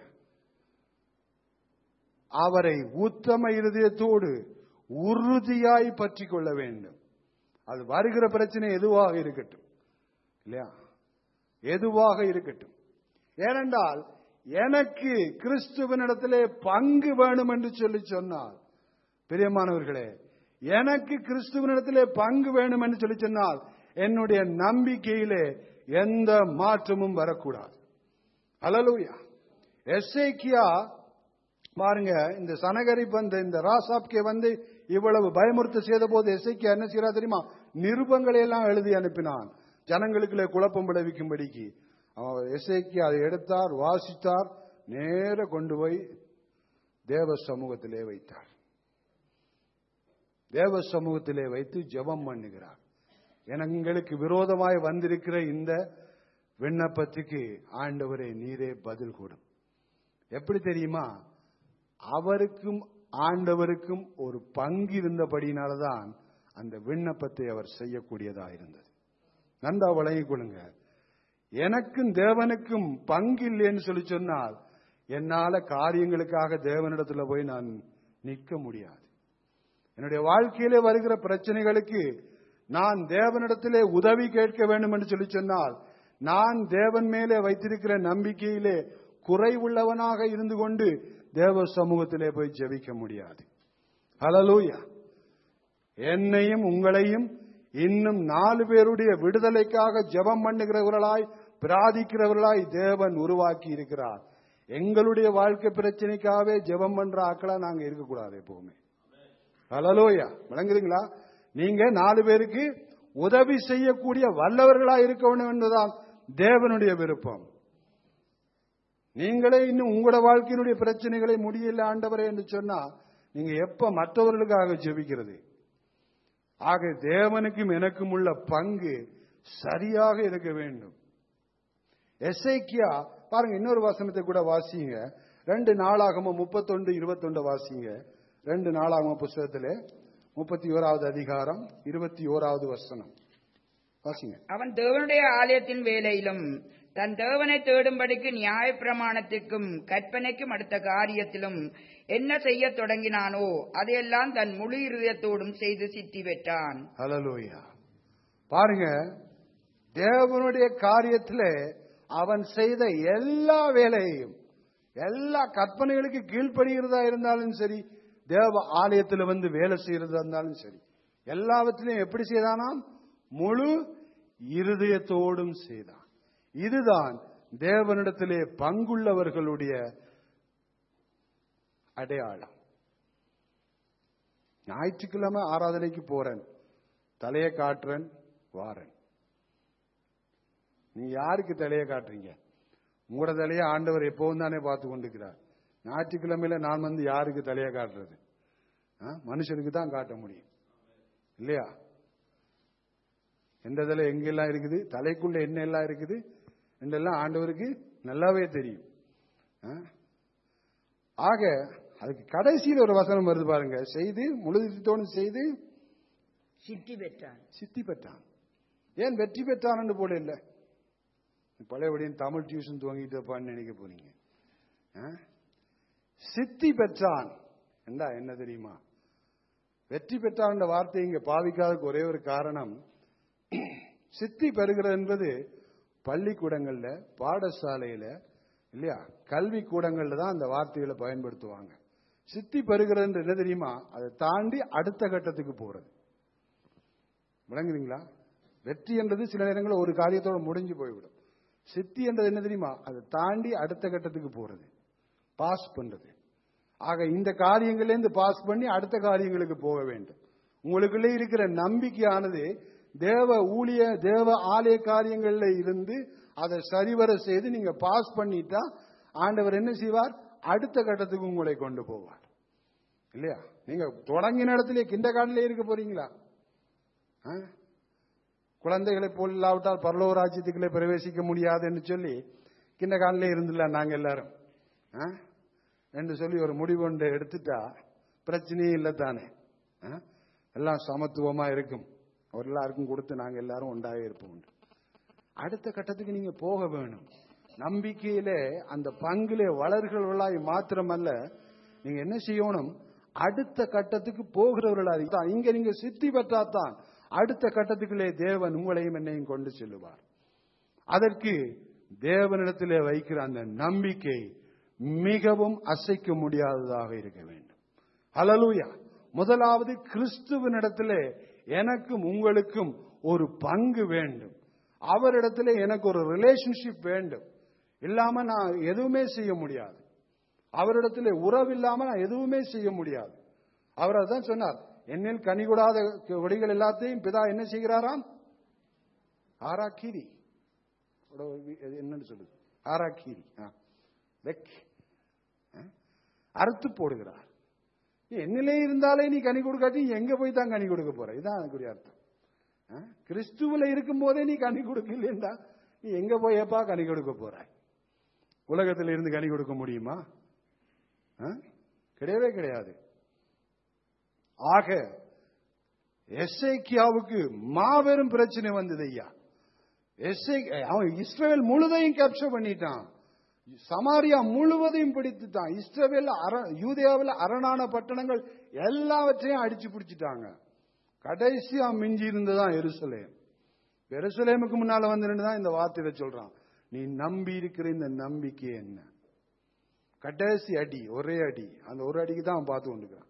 அவரை உத்தம இருதயத்தோடு உறுதியாய் பற்றி கொள்ள வேண்டும் அது வருகிற பிரச்சனை எதுவாக இருக்கட்டும் இல்லையா எதுவாக இருக்கட்டும் ஏனென்றால் எனக்கு கிறிஸ்துவனிடத்திலே பங்கு வேணும் என்று சொல்லி சொன்னால் பிரியமானவர்களே எனக்கு கிறிஸ்துவனிடத்திலே பங்கு வேணும் என்று சொல்லி சொன்னால் என்னுடைய நம்பிக்கையிலே எந்த மாற்றமும் வரக்கூடாது அலலூயா எஸ்ஏக்கியா பாருங்க இந்த சனகரிப் வந்து இந்த ராசாப்கே வந்து இவ்வளவு பயமுறுத்த செய்த போது எஸ்ஐக்கியா என்ன செய்யறா தெரியுமா நிருபங்களை எல்லாம் எழுதி அனுப்பினான் ஜனங்களுக்குள்ளே குழப்பம் விளைவிக்கும்படிக்கு அவன் எஸ்ஐக்கியா அதை எடுத்தார் வாசித்தார் நேர கொண்டு போய் தேவ சமூகத்திலே வைத்தார் தேவ சமூகத்திலே வைத்து ஜெபம் பண்ணுகிறார் எங்களுக்கு விரோதமாய் வந்திருக்கிற இந்த விண்ணப்பத்துக்கு ஆண்டவரே நீரே பதில் கொடும் எப்படி தெரியுமா அவருக்கும் ஆண்டவருக்கும் ஒரு பங்கு இருந்தபடியினால்தான் அந்த விண்ணப்பத்தை அவர் செய்யக்கூடியதா இருந்தது நன்றா வழங்கிக் கொள்ளுங்க எனக்கும் தேவனுக்கும் பங்கு இல்லைன்னு சொல்லி சொன்னால் என்னால காரியங்களுக்காக தேவனிடத்துல போய் நான் நிற்க முடியாது என்னுடைய வாழ்க்கையிலே வருகிற பிரச்சனைகளுக்கு நான் தேவனிடத்திலே உதவி கேட்க வேண்டும் என்று சொல்லி சொன்னால் நான் தேவன் மேலே வைத்திருக்கிற நம்பிக்கையிலே குறைவுள்ளவனாக இருந்து கொண்டு தேவ சமூகத்திலே போய் ஜெபிக்க முடியாது ஹalleluya என்னையும் உங்களையும் இன்னும் நாலு பேருடைய விடுதலைக்காக ஜெபம் பண்ணுகிறவர்களாய் பிராதிக்கிறவர்களாய் தேவன் உருவாக்கி இருக்கிறார் எங்களுடைய வாழ்க்கை பிரச்சனைக்காகவே ஜெபம் பண்ற ஆக்களா நாங்க இருக்கக்கூடாது எப்பவுமே ஹalleluya விளங்குறீங்களா நீங்க நாலு பேருக்கு உதவி செய்யக்கூடிய வல்லவர்களா இருக்க வேண்டும் என்பதுதான் தேவனுடைய விருப்பம் நீங்களே இன்னும் உங்களோட வாழ்க்கையினுடைய பிரச்சனைகளை முடியல ஆண்டவரே என்று சொன்னா நீங்க எப்ப மற்றவர்களுக்காக ஜெபிக்கிறது ஆக தேவனுக்கும் எனக்கும் உள்ள பங்கு சரியாக இருக்க வேண்டும் எசைக்கியா பாருங்க இன்னொரு வசனத்தை கூட வாசிங்க ரெண்டு நாளாகம முப்பத்தொன்று இருபத்தொண்டு வாசிங்க ரெண்டு நாளாகம புஸ்தகத்திலே முப்பத்தி ஓராவது அதிகாரம் இருபத்தி ஓராவது வசனம் வாசிங்க அவன் தேவனுடைய ஆலயத்தின் வேலையிலும் தன் தேவனை தேடும்படிக்கு நியாய பிரமாணத்திற்கும் கற்பனைக்கும் அடுத்த காரியத்திலும் என்ன செய்யத் தொடங்கினானோ அதையெல்லாம் தன் முழு இருதயத்தோடும் செய்து சித்தி பெற்றான் ஹalleluya பாருங்க தேவனுடைய காரியத்திலே அவன் செய்த எல்லா வேலையையும் எல்லா கற்பனைகளுக்கு கீழ்ப்படுகிறதா இருந்தாலும் சரி தேவ ஆலயத்தில் வந்து வேலை செய்யறதா இருந்தாலும் சரி எல்லாவற்றிலையும் எப்படி செய்தானாம் முழு இருதயத்தோடும் செய்தான் இதுதான் தேவனிடத்திலே பங்குள்ளவர்களுடைய அடையாளம் ஞாயிற்றுக்கிழமை ஆராதனைக்கு போறேன் தலையை காட்டுறேன் வாரேன் நீ யாருக்கு தலையை காட்டுறீங்க உங்களோட தலையை ஆண்டவர் எப்பவும் தானே பார்த்து கொண்டிருக்கிறார் ஞாயிற்றுக்கிழமையில நான் வந்து யாருக்கு தலையை காட்டுறது ஆ? மனுஷனுக்கு தான் காட்ட முடியும் இல்லையா எந்த தலை எங்கெல்லாம் இருக்குது தலைக்குள்ள என்ன எல்லாம் இருக்குது என்றெல்லாம் ஆண்டவருக்கு நல்லாவே தெரியும் ஆ? ஆக அதுக்கு கடைசியில் ஒரு வசனம் வருது பாருங்க செய்து முழுதித்தோடு செய்து சித்தி பெற்றான் சித்தி பெற்றான் ஏன் வெற்றி பெற்றான்னு போல இல்ல பழையபடியும் தமிழ் டியூஷன் துவங்கிட்டு இருப்பான்னு நினைக்க போறீங்க ஆ? சித்தி பெற்றான் என்றா என்ன தெரியுமா வெற்றி பெற்றான் என்ற வார்த்தை இங்க பாவிக்காததுக்கு ஒரே ஒரு காரணம் சித்தி பெறுகிறது என்பது பள்ளிக்கூடங்கள்ல பாடசாலையில இல்லையா கல்வி கூடங்கள்ல தான் அந்த வார்த்தைகளை பயன்படுத்துவாங்க சித்தி பெறுகிறது என்று என்ன தெரியுமா அதை தாண்டி அடுத்த கட்டத்துக்கு போறது விளங்குறீங்களா வெற்றி என்றது சில நேரங்களில் ஒரு காரியத்தோட முடிஞ்சு போய்விடும் சித்தி என்றது என்ன தெரியுமா அதை தாண்டி அடுத்த கட்டத்துக்கு போறது பாஸ் பண்றது ஆக இந்த காரியங்களிலிருந்து பாஸ் பண்ணி அடுத்த காரியங்களுக்கு போக வேண்டும் உங்களுக்குள்ளே இருக்கிற நம்பிக்கையானது தேவ ஊழிய தேவ ஆலய காரியங்கள்ல இருந்து அதை சரிவர செய்து நீங்க பாஸ் பண்ணிட்டா ஆண்டவர் என்ன செய்வார் அடுத்த கட்டத்துக்கு உங்களை கொண்டு போவார் இல்லையா நீங்க தொடங்கின இடத்துல கிண்ட காட்டிலே இருக்க போறீங்களா ஆ? குழந்தைகளை போல் இல்லாவிட்டால் பரலோக ராஜ்யத்துக்குள்ளே பிரவேசிக்க முடியாது என்று சொல்லி கிண்ட காலிலே இருந்துல நாங்க எல்லாரும் ஆ? என்று சொல்லி ஒரு முடிவு ஒன்று எடுத்துட்டா பிரச்சனையே இல்லை தானே ஆ? எல்லாம் சமத்துவமா இருக்கும் அவர் எல்லாருக்கும் கொடுத்து நாங்க எல்லாரும் ஒன்றாக இருப்போம் அடுத்த கட்டத்துக்கு நீங்க போக வேணும் நம்பிக்கையிலே அந்த பங்கிலே வளர்களாய் மாத்திரமல்ல நீங்க என்ன செய்யணும் அடுத்த கட்டத்துக்கு போகிறவர்களாக தான் இங்க நீங்க சித்தி பெற்றாதான் அடுத்த கட்டத்துக்குள்ளே தேவன் உங்களையும் என்னையும் கொண்டு செல்லுவார் அதற்கு தேவனிடத்திலே வைக்கிற அந்த நம்பிக்கை மிகவும் அசைக்க முடியாததாக இருக்க வேண்டும் ஹalleluya முதலாவது கிறிஸ்துவனிடத்திலே எனக்கும் உங்களுக்கும் ஒரு பங்கு வேண்டும் அவரிடத்திலே எனக்கு ஒரு ரிலேஷன்ஷிப் வேண்டும் இல்லாம நான் எதுவுமே செய்ய முடியாது அவரிடத்திலே உறவு இல்லாம நான் எதுவுமே செய்ய முடியாது அவர் அதான் சொன்னார் என்னில் கனி கொடாத கொடிகள் எல்லாத்தையும் பிதா என்ன செய்கிறாராம் ஆராக்கீரி அதோட ஒரு வி- அது என்னன்னு சொல்லுது ஆராக்கீரி ஆ. வெக் ஆ? அறுத்து போடுகிறார் நீ என்னிலே இருந்தாலே நீ கனி கொடுக்காட்டி நீ எங்க போய் தான் கனி கொடுக்க போற இதுதான் அதுக்குரிய அர்த்தம் ஆ? கிறிஸ்துவுல இருக்கும் போதே நீ கனி கொடுக்கலண்டா நீ எங்க போய் எப்பா கனி கொடுக்க போறாய் உலகத்தில் இருந்து கனி கொடுக்க முடியுமா ஆ? கிடையவே கிடையாது ஆக எஸ்ஐக்கியாவுக்கு மாபெரும் பிரச்சனை வந்தது ஐயா எஸ்ஐ அவன் இஸ்ரேல் முழுதையும் கேப்சர் பண்ணிட்டான் சமாரியா முழுவதையும் பிடித்துட்டான் இஸ்ரவேல் அர யூதேயாவில் அரணான பட்டணங்கள் எல்லாவற்றையும் அடிச்சு பிடிச்சிட்டாங்க கடைசியா மிஞ்சி இருந்ததான் எருசலேம் எருசலேமுக்கு முன்னால வந்து தான் இந்த வார்த்தையை சொல்றான் நீ நம்பி இருக்கிற இந்த நம்பிக்கை என்ன கடைசி அடி ஒரே அடி அந்த ஒரு அடிக்கு தான் அவன் பார்த்து கொண்டுக்கிறான்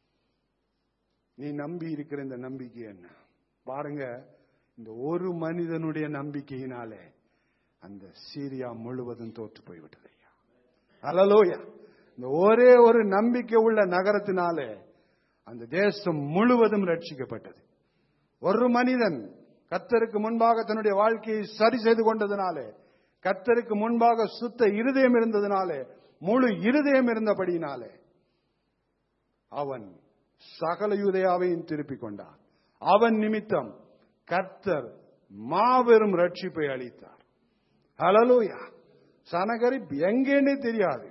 நீ நம்பி இருக்கிற இந்த நம்பிக்கை என்ன பாருங்க இந்த ஒரு மனிதனுடைய நம்பிக்கையினாலே அந்த சீரியா முழுவதும் தோற்று போய்விட்டது ஐயா அலலோயா இந்த ஒரே ஒரு நம்பிக்கை உள்ள நகரத்தினாலே அந்த தேசம் முழுவதும் ரட்சிக்கப்பட்டது ஒரு மனிதன் கத்தருக்கு முன்பாக தன்னுடைய வாழ்க்கையை சரி செய்து கொண்டதினாலே கத்தருக்கு முன்பாக சுத்த இருதயம் இருந்ததினாலே முழு இருதயம் இருந்தபடியினாலே அவன் சகல யூதயாவையும் திருப்பிக் கொண்டான் அவன் நிமித்தம் கர்த்தர் மாபெரும் ரட்சிப்பை அளித்தார் ஹலலூயா சனகரிப் எங்கேன்னே தெரியாது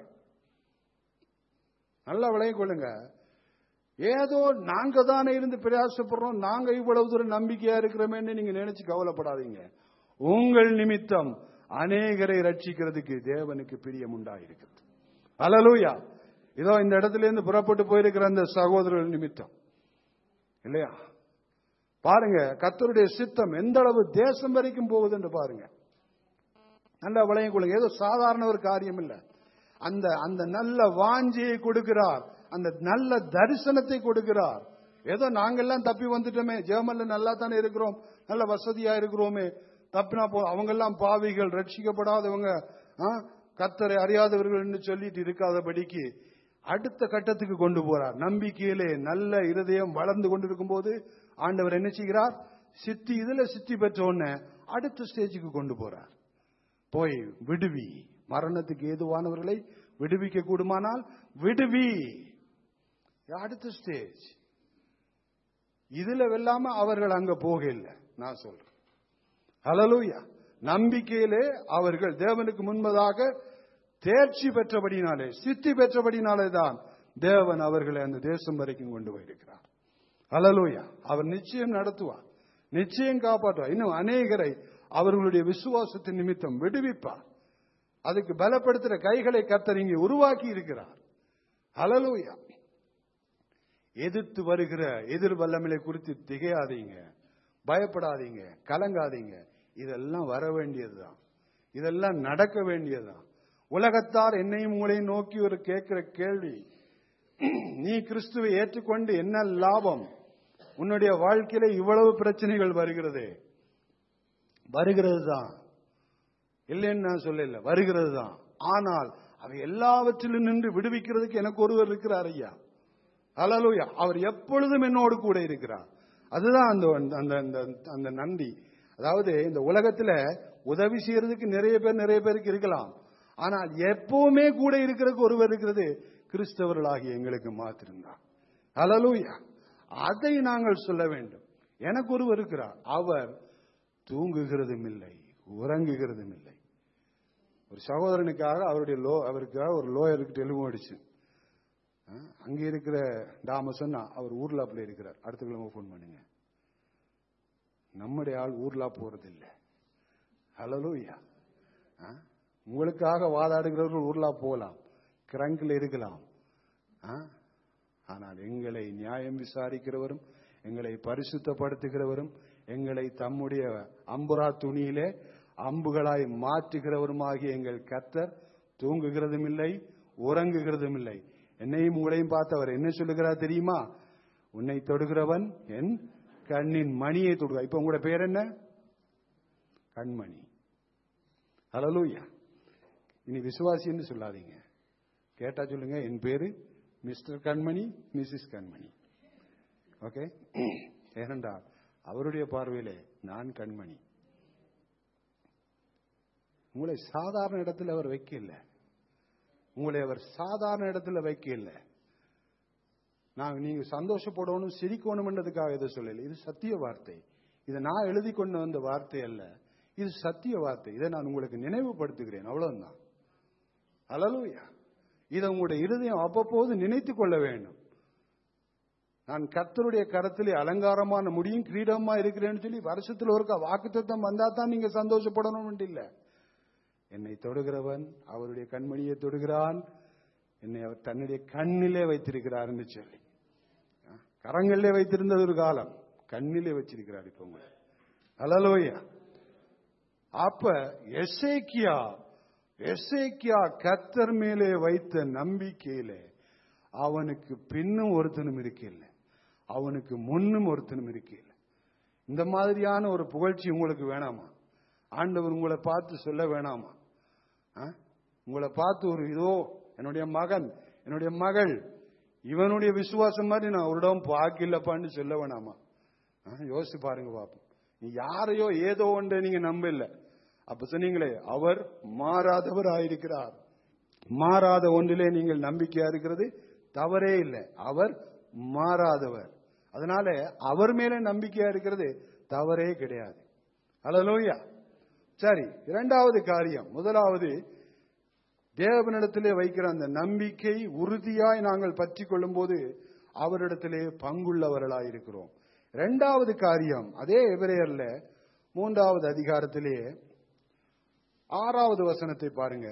நல்லா விளைய கொள்ளுங்க ஏதோ நாங்க தானே இருந்து பிரயாசப்படுறோம் நாங்க இவ்வளவு தூரம் நம்பிக்கையா இருக்கிறோமேன்னு நீங்க நினைச்சு கவலைப்படாதீங்க உங்கள் நிமித்தம் அநேகரை ரட்சிக்கிறதுக்கு தேவனுக்கு பிரியம் உண்டாயிருக்கிறது அலலூயா இதோ இந்த இடத்துல இருந்து புறப்பட்டு போயிருக்கிற அந்த சகோதரர்கள் நிமித்தம் இல்லையா பாருங்க கத்தருடைய சித்தம் எந்த அளவு தேசம் வரைக்கும் போகுது என்று பாருங்க நல்ல விளையம் கொள்ளுங்க ஏதோ சாதாரண ஒரு காரியம் இல்ல அந்த அந்த நல்ல வாஞ்சியை கொடுக்கிறார் அந்த நல்ல தரிசனத்தை கொடுக்கிறார் ஏதோ நாங்கெல்லாம் தப்பி வந்துட்டோமே ஜெர்மன்ல நல்லா தானே இருக்கிறோம் நல்ல வசதியா இருக்கிறோமே தப்பினா போ அவங்க எல்லாம் பாவிகள் ரட்சிக்கப்படாதவங்க ஆ, கர்த்தரை அறியாதவர்கள் என்று சொல்லிட்டு இருக்காதபடிக்கு அடுத்த கட்டத்துக்கு கொண்டு போறார் நம்பிக்கையிலே நல்ல இருதயம் வளர்ந்து கொண்டிருக்கும் போது ஆண்டவர் என்ன செய்கிறார் சித்தி இதுல சித்தி பெற்ற உடனே அடுத்த ஸ்டேஜுக்கு கொண்டு போறார் போய் விடுவி மரணத்துக்கு ஏதுவானவர்களை விடுவிக்க கூடுமானால் விடுவி அடுத்த ஸ்டேஜ் இதுல வெல்லாம அவர்கள் அங்க போகல நான் சொல்றேன் ஹalleluya நம்பிக்கையிலே அவர்கள் தேவனுக்கு முன்பதாக தேர்ச்சி பெற்றபடினாலே சித்தி பெற்றபடினாலே தான் தேவன் அவர்களை அந்த தேசம் வரைக்கும் கொண்டு போயிருக்கிறார் ஹalleluya அவர் நிச்சயம் நடத்துவார் நிச்சயம் காப்பாற்றுவார் இன்னும் அநேகரை அவர்களுடைய விசுவாசத்தின் நிமித்தம் விடுவிப்பார் அதுக்கு பலப்படுத்துற கைகளை கர்த்தர் இங்கே உருவாக்கி இருக்கிறார் ஹalleluya எதிர்த்து வருகிற எதிர் வல்லமையை குறித்து திகையாதீங்க பயப்படாதீங்க கலங்காதீங்க இதெல்லாம் வர வேண்டியதுதான் இதெல்லாம் நடக்க வேண்டியதுதான் உலகத்தார் என்னையும் உங்களையும் நோக்கி ஒரு கேட்கிற கேள்வி நீ கிறிஸ்துவை ஏற்றுக்கொண்டு என்ன லாபம் உன்னுடைய வாழ்க்கையில இவ்வளவு பிரச்சனைகள் வருகிறதே வருகிறது தான் இல்லைன்னு நான் சொல்லல வருகிறது தான் ஆனால் அவை எல்லாவற்றிலும் நின்று விடுவிக்கிறதுக்கு எனக்கு ஒருவர் இருக்கிறார் ஐயா ஹalleluya அவர் எப்பொழுதும் என்னோடு கூட இருக்கிறார் அதுதான் அந்த அந்த அந்த அந்த நன்றி அதாவது இந்த உலகத்துல உதவி செய்யறதுக்கு நிறைய பேர் நிறைய பேருக்கு இருக்கலாம் ஆனால் எப்பவுமே கூட இருக்கிறதுக்கு ஒருவர் இருக்கிறது கிறிஸ்தவர்களாகிய எங்களுக்கு மாத்திருந்தார் ஹalleluya அதை நாங்கள் சொல்ல வேண்டும் எனக்கு ஒருவர் இருக்கிறார் அவர் தூங்குகிறதும் இல்லை உறங்குகிறதும் இல்லை ஒரு சகோதரனுக்காக அவருடைய லோ அவருக்காக ஒரு லோயருக்கு டெலிஃபோன் அடிச்சு அஹ், அங்க இருக்கிற டாம சொன்னா அவர் ஊர்லாப்ல இருக்கிறார் அடுத்த கிழமை ஃபோன் பண்ணுங்க நம்முடைய ஆள் ஊர்லா போறதில்லை ஹலலூயா உங்களுக்காக வாதாடுகிறவர்கள் ஊர்லா போகலாம் கிரங்கில் இருக்கலாம் ஆ? ஆனால் எங்களை நியாயம் விசாரிக்கிறவரும் எங்களை பரிசுத்தப்படுத்துகிறவரும் எங்களை தம்முடைய அம்புரா துணியிலே அம்புகளாய் மாற்றுகிறவருமாகிய எங்கள் கத்தர் தூங்குகிறதும் இல்லை உறங்குகிறதும் இல்லை என்னையும் உங்களையும் பார்த்து அவர் என்ன சொல்லுகிறார் தெரியுமா உன்னை தொடுகிறவன் என் கண்ணின் மணியை தொடுகிறார் இப்ப உங்களோட பேர் என்ன கண்மணி ஹalleluya இனி விசுவாசின்னு சொல்லாதீங்க கேட்டா சொல்லுங்க என் பேரு மிஸ்டர் கண்மணி மிஸ்ஸஸ் கண்மணி ஓகே ஏனென்றால் அவருடைய பார்வையிலே நான் கண்மணி உங்களை சாதாரண இடத்துல அவர் வைக்கல உங்களை அவர் சாதாரண இடத்துல வைக்கல நான் நீங்க சந்தோஷப்படணும் சிரிக்கணும்ன்றதுக்காக இதை சொல்லல இது சத்திய வார்த்தை இதை நான் எழுதி கொண்டு வந்த வார்த்தை அல்ல இது சத்திய வார்த்தை இதை நான் உங்களுக்கு நினைவுபடுத்துகிறேன் அவ்வளவுதான் அலலூயா இதை உங்களுடைய இருதயம் அவ்வப்போது நினைத்துக் கொள்ள வேண்டும் நான் கர்த்தருடைய கரத்திலே அலங்காரமான முடியும் கிரீடமா இருக்கிறேன்னு சொல்லி வருஷத்துல ஒருக்கா வாக்குத்தத்தம் வந்தா தான் நீங்க சந்தோஷப்படணும் இல்ல என்னை தொடுகிறவன் அவருடைய கண்மணியை தொடுகிறான் என்னை அவர் தன்னுடைய கண்ணிலே வைத்திருக்கிறார் என்று சொல்லி கரங்களிலே வைத்திருந்தது ஒரு காலம் கண்ணிலே வச்சிருக்கிறார் இப்ப உங்களை அலலோயா அப்ப எசேக்கியா எசேக்கியா கத்தர் மேலே வைத்த நம்பிக்கையிலே அவனுக்கு பின்னும் ஒருத்தனும் இருக்கையில் அவனுக்கு முன்னும் ஒருத்தனும் இருக்கையில் இந்த மாதிரியான ஒரு புகழ்ச்சி உங்களுக்கு வேணாமா ஆண்டவர் உங்களை பார்த்து சொல்ல வேணாமா ஆ? உங்களை பார்த்து ஒரு இதோ என்னுடைய மகன் என்னுடைய மகள் இவனுடைய விசுவாசம் மாதிரி நான் ஒரு இடம் பார்க்கலப்பான்னு சொல்ல வேணாமா ஆ, யோசிச்சு பாருங்க பாப்போம் நீ யாரையோ ஏதோ ஒன்றை நீங்க நம்பல அப்ப சொன்னீங்களே அவர் மாறாதவர் ஆயிருக்கிறார் மாறாத ஒன்றிலே நீங்கள் நம்பிக்கையா இருக்கிறது தவறே இல்லை அவர் மாறாதவர் அதனால அவர் மேல நம்பிக்கையா இருக்கிறது தவறே கிடையாது அலலோயா சரி இரண்டாவது காரியம் முதலாவது தேவனிடத்திலே வைக்கிற அந்த நம்பிக்கை உறுதியாய் நாங்கள் பற்றி கொள்ளும்போது அவரிடத்திலே பங்குள்ளவர்களாய் இருக்கிறோம் இரண்டாவது காரியம் அதே எபிரேயர்ல மூன்றாவது அதிகாரத்திலே ஆறாவது வசனத்தை பாருங்க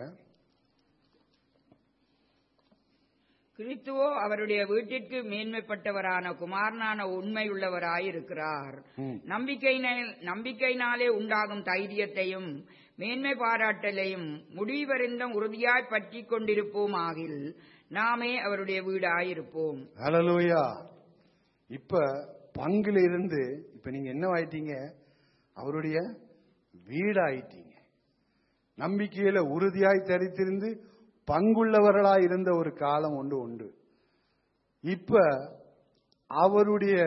கிறிஸ்துவோ அவருடைய வீட்டிற்கு மேன்மைப்பட்டவரான குமாரனான உண்மையுள்ளவராயிருக்கிறார் ம். நம்பிக்கையினால் நம்பிக்கையினாலே உண்டாகும் தைரியத்தையும் மேன்மை பாராட்டலையும் முடிவறிந்தும் உறுதியாய் பற்றி கொண்டிருப்போம் ஆகில் நாமே அவருடைய வீடாயிருப்போம் ஹalleluya இப்ப பங்குல இருந்து இப்ப நீங்க என்ன ஆயிட்டீங்க அவருடைய வீடாயிட்டீங்க நம்பிக்கையில உறுதியாய் தரித்திருந்து பங்குள்ளவர்களாய் இருந்த ஒரு காலம் ஒன்று உண்டு இப்ப அவருடைய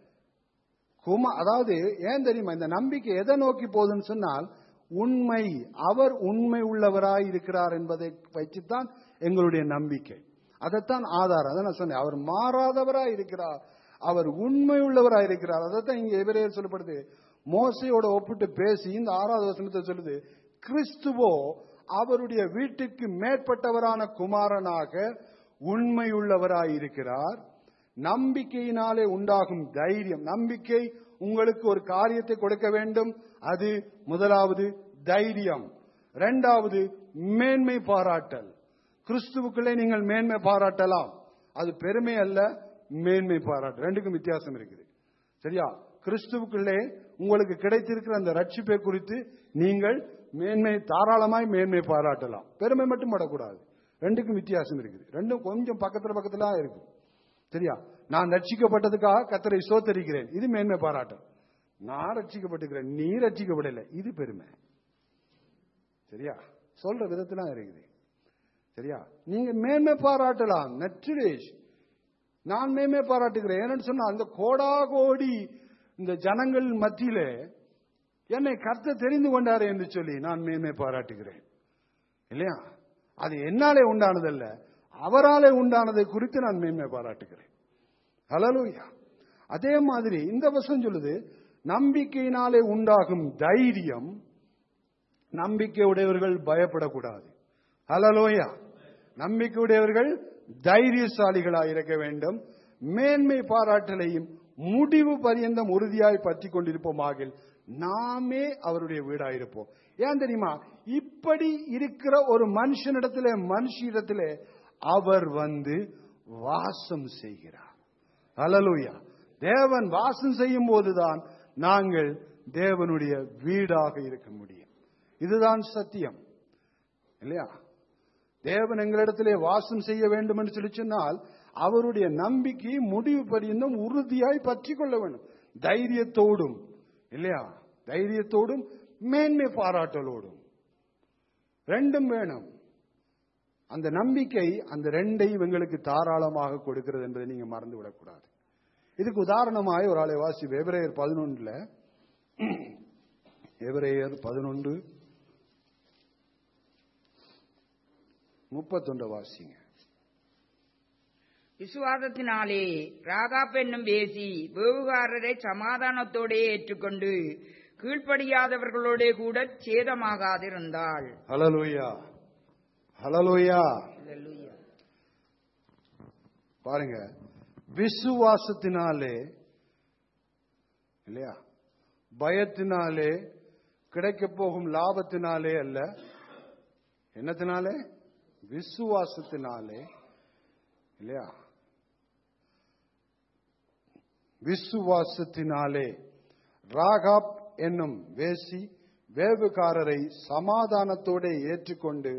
குமா அதாவது ஏன் தெரியுமா இந்த நம்பிக்கை எதை நோக்கி போகுதுன்னு சொன்னால் உண்மை அவர் உண்மை உள்ளவராய் இருக்கிறார் என்பதை வச்சுத்தான் எங்களுடைய நம்பிக்கை அதைத்தான் ஆதாரம் அதான் நான் சொன்னேன் அவர் மாறாதவராய் இருக்கிறார் அவர் உண்மை உள்ளவராய் இருக்கிறார் அதைத்தான் இங்க எவரையர் சொல்லப்படுது மோசையோட ஒப்பிட்டு பேசி இந்த ஆறாவது வசனத்தை சொல்லுது கிறிஸ்துவோ அவருடைய வீட்டுக்கு மேற்பட்டவரான குமாரனாக உண்மையுள்ளவராய் இருக்கிறார் நம்பிக்கையினாலே உண்டாகும் தைரியம் நம்பிக்கை உங்களுக்கு ஒரு காரியத்தை கொடுக்க வேண்டும் அது முதலாவது தைரியம் இரண்டாவது மேன்மை பாராட்டல் கிறிஸ்துவுக்குள்ளே நீங்கள் மேன்மை பாராட்டலாம் அது பெருமை அல்ல மேன்மை பாராட்டு ரெண்டுக்கும் வித்தியாசம் இருக்குது சரியா கிறிஸ்துவுக்குள்ளே உங்களுக்கு கிடைத்திருக்கிற அந்த ரட்சிப்பை குறித்து நீங்கள் மேன்மை தாராளமாய் மேன்மை பாராட்டலாம் பெருமை மட்டும் படக்கூடாது ரெண்டுக்கும் வித்தியாசம் இருக்குது ரெண்டும் கொஞ்சம் பக்கத்துல பக்கத்துல இருக்கு சரியா நான் ரட்சிக்கப்பட்டதுக்காக கத்தரை சோத்தரிக்கிறேன் இது மேன்மை பாராட்டம் நான் ரட்சிக்கப்பட்டிருக்கிறேன் நீ ரட்சிக்கப்படல இது பெருமை சரியா சொல்ற விதத்துல இருக்குது சரியா நீங்க மேன்மை பாராட்டலாம் நச்சுரேஷ் நான் மேன்மை பாராட்டுகிறேன் ஏன்னு சொன்னா அந்த கோடா கோடி இந்த ஜனங்கள் மத்தியிலே என்னை கர்த்த தெரிந்து கொண்டாரு என்று சொல்லி நான் மேன்மை பாராட்டுகிறேன் இல்லையா அது என்னாலே உண்டானதல்ல அவராலே உண்டானதை குறித்து நான் மேன்மை பாராட்டுகிறேன் ஹலலூயா அதே மாதிரி இந்த வசனம் சொல்லுது நம்பிக்கையினாலே உண்டாகும் தைரியம் நம்பிக்கை உடையவர்கள் பயப்படக்கூடாது ஹலலோயா நம்பிக்கை உடையவர்கள் தைரியசாலிகளாக இருக்க வேண்டும் மேன்மை பாராட்டலையும் முடிவு பரியந்தம் உறுதியாய் பற்றி கொண்டிருப்போமாக நாமே அவருடைய வீடாயிருப்போம் ஏன் தெரியுமா இப்படி இருக்கிற ஒரு மனுஷனிடத்திலே மனுஷிடத்திலே அவர் வந்து வாசம் செய்கிறார் அலலுயா தேவன் வாசம் செய்யும் போதுதான் நாங்கள் தேவனுடைய வீடாக இருக்க முடியும் இதுதான் சத்தியம் இல்லையா தேவன் எங்களிடத்திலே வாசம் செய்ய வேண்டும் என்று சொல்லி சொன்னால் அவருடைய நம்பிக்கையை முடிவு பரியந்தம் உறுதியாய் பற்றி கொள்ள வேண்டும் தைரியத்தோடும் இல்லையா தைரியத்தோடும் மேன்மை பாராட்டலோடும் ரெண்டும் வேணும் அந்த நம்பிக்கை அந்த ரெண்டையும் எங்களுக்கு தாராளமாக கொடுக்கிறது என்பதை நீங்க மறந்து விடக்கூடாது இதுக்கு உதாரணமாய் ஒரு ஆளை வாசி எபிரேயர் பதினொன்றுல எபிரேயர் பதினொன்று முப்பத்தொன்று வாசிங்க விசுவாசத்தினாலே ராகாப் என்னும் பேசி வேவுகாரரை சமாதானத்தோடே ஏற்றுக்கொண்டு கீழ்ப்படியாதவர்களோடே கூட சேதமாகாதிருந்தாள் ஹலலூயா ஹலலூயா அல்லேலூயா. பாருங்க விசுவாசத்தினாலே இல்லையா பயத்தினாலே கிடைக்க போகும் லாபத்தினாலே அல்ல என்னத்தினாலே விசுவாசத்தினாலே இல்லையா விசுவாசத்தினாலே ராகாப் என்னும் வேசி வேவுகாரரை சமாதானத்தோட ஏற்றுக்கொண்டு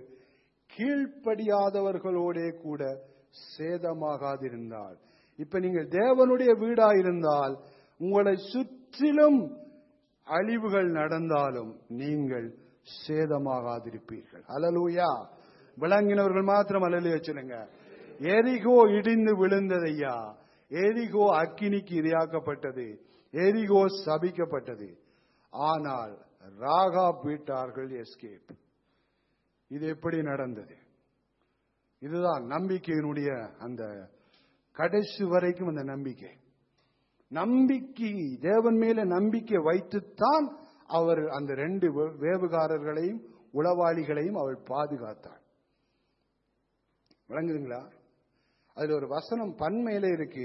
கீழ்ப்படியாதவர்களோடே கூட சேதமாகாதிருந்தாள் இப்ப நீங்கள் தேவனுடைய வீடா இருந்தால் உங்களை சுற்றிலும் அழிவுகள் நடந்தாலும் நீங்கள் சேதமாகாதிருப்பீர்கள் அலலூயா விளங்கினவர்கள் மாத்திரம் அலலு வச்சிருங்க எரிகோ இடிந்து விழுந்ததையா எரிகோ அக்கினிக்கு இரையாக்கப்பட்டது எரிகோ சபிக்கப்பட்டது ஆனால் ராகா வீட்டார்கள் எஸ்கேப் இது எப்படி நடந்தது இதுதான் நம்பிக்கையினுடைய அந்த கடைசி வரைக்கும் அந்த நம்பிக்கை நம்பிக்கை தேவன் மேல நம்பிக்கை வைத்துத்தான் அவர் அந்த ரெண்டு வே- வேவுகாரர்களையும் உளவாளிகளையும் அவள் பாதுகாத்தாள் விளங்குதுங்களா அதுல ஒரு வசனம் பன்மையில இருக்கு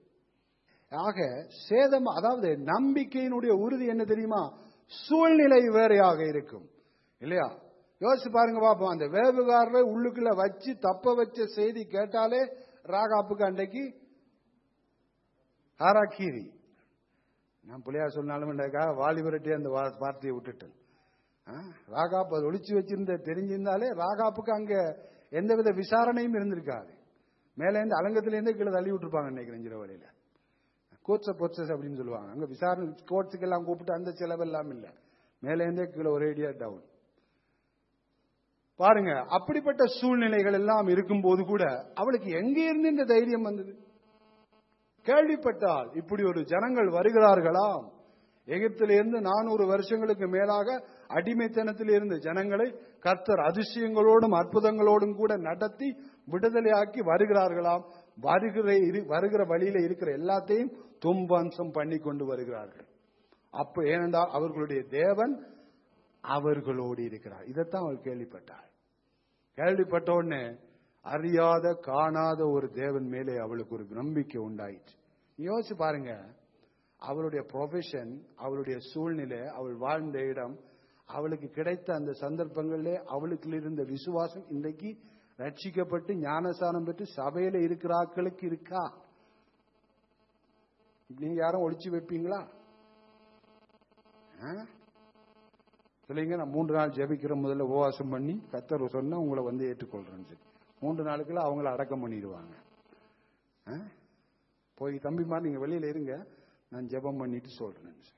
ஆக சேதம் அதாவது நம்பிக்கையினுடைய உறுதி என்ன தெரியுமா சூழ்நிலை வேறையாக இருக்கும் இல்லையா யோசிச்சு பாருங்க பாப்போம் அந்த வேவுகாரரை உள்ளுக்குள்ள வச்சு தப்ப வச்ச செய்தி கேட்டாலே ராகாப்புக்கு அன்றைக்கு ஹாராக்கீரி நான் பிள்ளையா சொன்னாலும் வாலிபரட்டி அந்த வா- வார்த்தையை விட்டுட்டேன் ஆ, ராகாப் அது ஒளிச்சு வச்சிருந்த தெரிஞ்சிருந்தாலே ராகாப்புக்கு அங்க எந்தவித விசாரணையும் இருந்திருக்காது மேலே இருந்து அலங்கத்திலேருந்தே கீழே தள்ளி விட்டுருப்பாங்க நினைக்கிறேன் சில வழியில கோட்ஸ பொச்சஸ் அப்படின்னு சொல்லுவாங்க அங்க விசாரணை கோர்ட்ஸுக்கெல்லாம் கூப்பிட்டு அந்த செலவெல்லாம் இல்ல மேலே இருந்தே கீழே ஒரேடியா டவுன் பாருங்க அப்படிப்பட்ட சூழ்நிலைகள் எல்லாம் இருக்கும்போது கூட அவளுக்கு எங்க இருந்து இந்த தைரியம் வந்தது கேள்விப்பட்டால் இப்படி ஒரு ஜனங்கள் வருகிறார்களாம் எகிப்திலிருந்து நானூறு வருஷங்களுக்கு மேலாக அடிமைத்தனத்தில் இருந்த ஜனங்களை கர்த்தர் அதிசயங்களோடும் அற்புதங்களோடும் கூட நடத்தி விடுதலையாக்கி வருகிறார்களாம் வருகிற இரு- வருகிற வழியில இருக்கிற எல்லாத்தையும் தும்பம்சம் பண்ணி கொண்டு வருகிறார்கள் அப்ப ஏனென்றால் அவர்களுடைய தேவன் அவர்களோடு இருக்கிறார் இதைத்தான் அவள் கேள்விப்பட்டாள் கேள்விப்பட்ட உடனே அறியாத காணாத ஒரு தேவன் மேலே அவளுக்கு ஒரு நம்பிக்கை உண்டாயிற்று நீ யோசிச்சு பாருங்க அவளுடைய ப்ரொஃபஷன் அவளுடைய சூழ்நிலை அவள் வாழ்ந்த இடம் அவளுக்கு கிடைத்த அந்த சந்தர்ப்பங்களிலே அவளுக்கு இருந்த விசுவாசம் இன்றைக்கு ரட்சிக்கப்பட்டு ஞானசானம் பெற்று சபையில இருக்கிற ஆட்களுக்கு இருக்கா நீங்க யாரும் ஒளிச்சு வைப்பீங்களா ஆ? சொல்லுங்க நான் மூன்று நாள் ஜெபிக்கிற முதல்ல உபவாசம் பண்ணி கத்தர் சொன்னா உங்களை வந்து ஏற்றுக்கொள்றேன்னு சொல்லி மூன்று நாளுக்குள்ள அவங்கள அடக்கம் பண்ணிடுவாங்க ஆ? போய் தம்பிமா நீங்க வெளியில இருங்க நான் ஜெபம் பண்ணிட்டு சொல்றேன்னு சொல்லி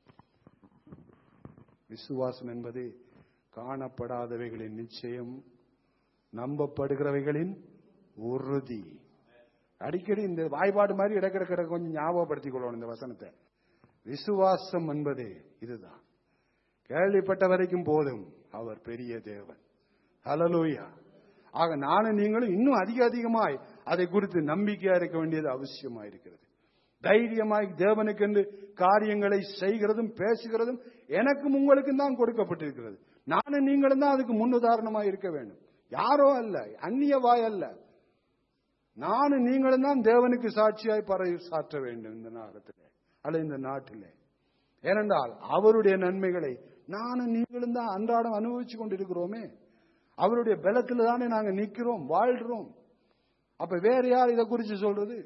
விசுவாசம் என்பது காணப்படாதவைகளின் நிச்சயம் நம்பப்படுகிறவைகளின் உறுதி அடிக்கடி இந்த வாய்ப்பாடு மாதிரி இடக்கிற கிட கொஞ்சம் ஞாபகப்படுத்திக் கொள்ளணும் இந்த வசனத்தை விசுவாசம் என்பது இதுதான் கேள்விப்பட்ட வரைக்கும் போதும் அவர் பெரிய தேவன் ஹalleluya ஆக நானும் நீங்களும் இன்னும் அதிக அதிகமாய் அதை குறித்து நம்பிக்கையா இருக்க வேண்டியது அவசியமா இருக்கிறது தைரியமாய் தேவனுக்கென்று காரியங்களை செய்கிறதும் பேசுகிறதும் எனக்கும் உங்களுக்கும் தான் கொடுக்கப்பட்டிருக்கிறது நானும் நீங்களும் தான் அதுக்கு முன்னுதாரணமாய் இருக்க வேண்டும் யாரோ அல்ல அந்நிய வாய் அல்ல நானும் நீங்களும் தான் தேவனுக்கு சாட்சியாய் பறை சாற்ற வேண்டும் இந்த நாகத்திலே அல்ல இந்த நாட்டிலே ஏனென்றால் அவருடைய நன்மைகளை நானும் நீங்களும் தான் அன்றாடம் அனுபவிச்சு கொண்டிருக்கிறோமே அவருடைய பலத்தில் தானே நாங்க நிக்கிறோம் வாழ்றோம் அப்ப வேற யார் இதை குறித்து சொல்றது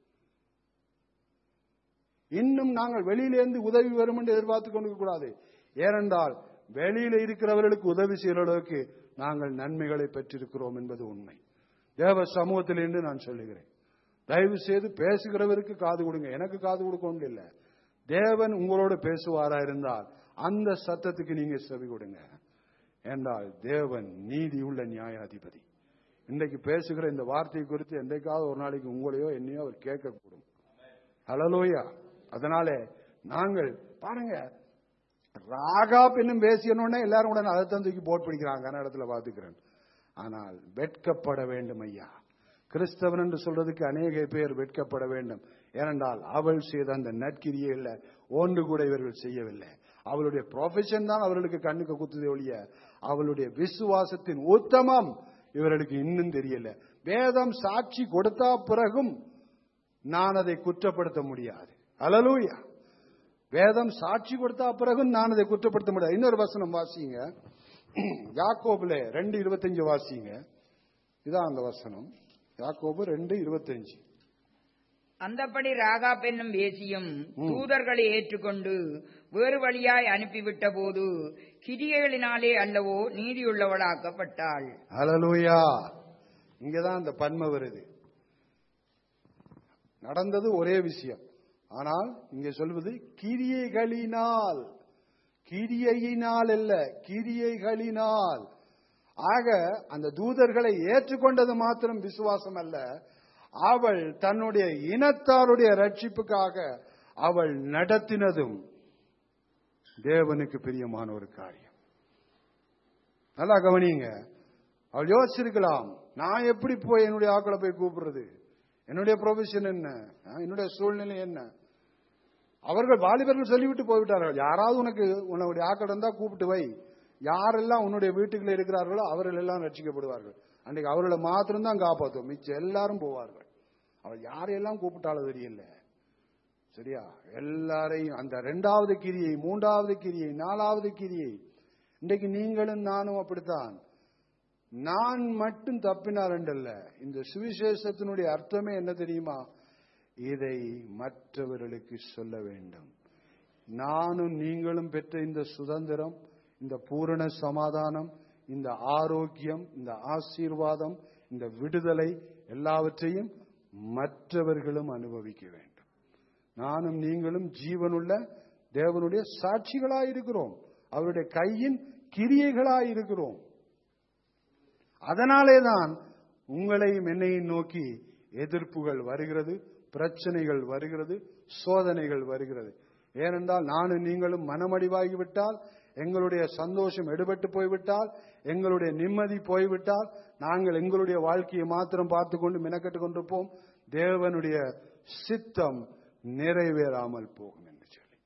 இன்னும் நாங்கள் வெளியிலேருந்து உதவி வரும் என்று எதிர்பார்த்து கொண்டு கூடாது ஏனென்றால் வெளியில இருக்கிறவர்களுக்கு உதவி செய்கிறவர்களுக்கு நாங்கள் நன்மைகளை பெற்றிருக்கிறோம் என்பது உண்மை தேவ சமூகத்திலிருந்து நான் சொல்லுகிறேன் தயவு செய்து பேசுகிறவருக்கு காது கொடுங்க எனக்கு காது கொடுக்க ஒன்றும் இல்லை தேவன் உங்களோடு பேசுவாரா இருந்தால் அந்த சத்தத்துக்கு நீங்க செவி கொடுங்க என்றால் தேவன் நீதி உள்ள நியாயாதிபதி இன்றைக்கு பேசுகிற இந்த வார்த்தை குறித்து என்றைக்காவது ஒரு நாளைக்கு உங்களையோ என்னையோ அவர் கேட்கக்கூடும் ஹலலோயா அதனாலே நாங்கள் பாருங்க ராகாப் என்னும் பேசியனோடனே எல்லாரும் உடனே அதைத்தான் தூக்கி போட் பிடிக்கிறாங்க கன்னடத்தில் பார்த்துக்கிறேன் ஆனால் வெட்கப்பட வேண்டும் ஐயா கிறிஸ்தவன் என்று சொல்றதுக்கு அநேக பேர் வெட்கப்பட வேண்டும் ஏனென்றால் அவள் செய்த அந்த நற்கிரியையில் ஒன்று கூட இவர்கள் செய்யவில்லை அவளுடைய ப்ரொஃபஷன் தான் அவர்களுக்கு கண்ணுக்கு குத்துதே ஒழிய அவளுடைய விசுவாசத்தின் உத்தமம் இவர்களுக்கு இன்னும் தெரியல வேதம் சாட்சி கொடுத்தா பிறகும் நான் அதை குற்றப்படுத்த முடியாது அலலூயா வேதம் சாட்சி கொடுத்தா பிறகும் நான் அதை குற்றப்படுத்த முடியாது இன்னொரு வசனம் வாசிங்க யாக்கோபுல ரெண்டு இருபத்தஞ்சு வாசிங்க இதான் அந்த வசனம் யாக்கோபு ரெண்டு இருபத்தஞ்சு அந்தப்படி ராகாப் என்னும் வேசியும் தூதர்களை ஏற்றுக்கொண்டு வேறு வழியாய் அனுப்பிவிட்ட போது கிரியைகளினாலே அல்லவோ நீதியுள்ளவளாக்கப்பட்டாள் ஹalleluya இங்கதான் அந்த பன்மை வருது நடந்தது ஒரே விஷயம் ஆனால் இங்க சொல்வது கிரியைகளினால் கிரியையினால் அல்ல கிரியைகளினால் ஆக அந்த தூதர்களை ஏற்றுக்கொண்டது மாத்திரம் விசுவாசம் அல்ல அவள் தன்னுடைய இனத்தாருடைய ரட்சிப்புக்காக அவள் நடத்தினதும் தேவனுக்கு பிரியமான ஒரு காரியம் நல்லா கவனிங்க அவள் யோசிச்சிருக்கலாம் நான் எப்படி போய் என்னுடைய ஆக்களை போய் கூப்பிடுறது என்னுடைய ப்ரொஃபஷன் என்ன ஆ, என்னுடைய சூழ்நிலை என்ன அவர்கள் வாலிபர்கள் சொல்லிவிட்டு போய்விட்டார்கள் யாராவது உனக்கு உன்னுடைய ஆக்கள் இருந்தா கூப்பிட்டு வை யாரெல்லாம் உன்னுடைய வீட்டுக்குள்ள இருக்கிறார்களோ அவர்கள் எல்லாம் ரட்சிக்கப்படுவார்கள் அன்றைக்கு அவர்களை மாத்திரம்தான் காப்பாற்றும் மிச்சம் எல்லாரும் போவார்கள் அவள் யாரையெல்லாம் கூப்பிட்டாலும் தெரியல சரியா எல்லாரையும் அந்த ரெண்டாவது கிரியை மூன்றாவது கிரியை நாலாவது கிரியை இன்றைக்கு நீங்களும் நானும் அப்படித்தான் நான் மட்டும் தப்பினார் என்றல்ல இந்த சுவிசேஷத்தினுடைய அர்த்தமே என்ன தெரியுமா இதை மற்றவர்களுக்கு சொல்ல வேண்டும் நானும் நீங்களும் பெற்ற இந்த சுதந்திரம் இந்த பூரண சமாதானம் இந்த ஆரோக்கியம் இந்த ஆசீர்வாதம் இந்த விடுதலை எல்லாவற்றையும் மற்றவர்களும் அனுபவிக்க வேண்டும் நானும் நீங்களும் ஜீவனுள்ள தேவனுடைய சாட்சிகளாயிருக்கிறோம் அவருடைய கையின் கிரியைகளாயிருக்கிறோம் அதனாலே தான் உங்களையும் என்னையும் நோக்கி எதிர்ப்புகள் வருகிறது பிரச்சனைகள் வருகிறது சோதனைகள் வருகிறது ஏனென்றால் நானும் நீங்களும் மனமடிவாகிவிட்டால் எங்களுடைய சந்தோஷம் எடுபட்டு போய்விட்டால் எங்களுடைய நிம்மதி போய்விட்டால் நாங்கள் எங்களுடைய வாழ்க்கையை மாத்திரம் பார்த்து கொண்டு மெனக்கெட்டு கொண்டிருப்போம் தேவனுடைய சித்தம் நிறைவேறாமல் போகும் என்று சொல்லி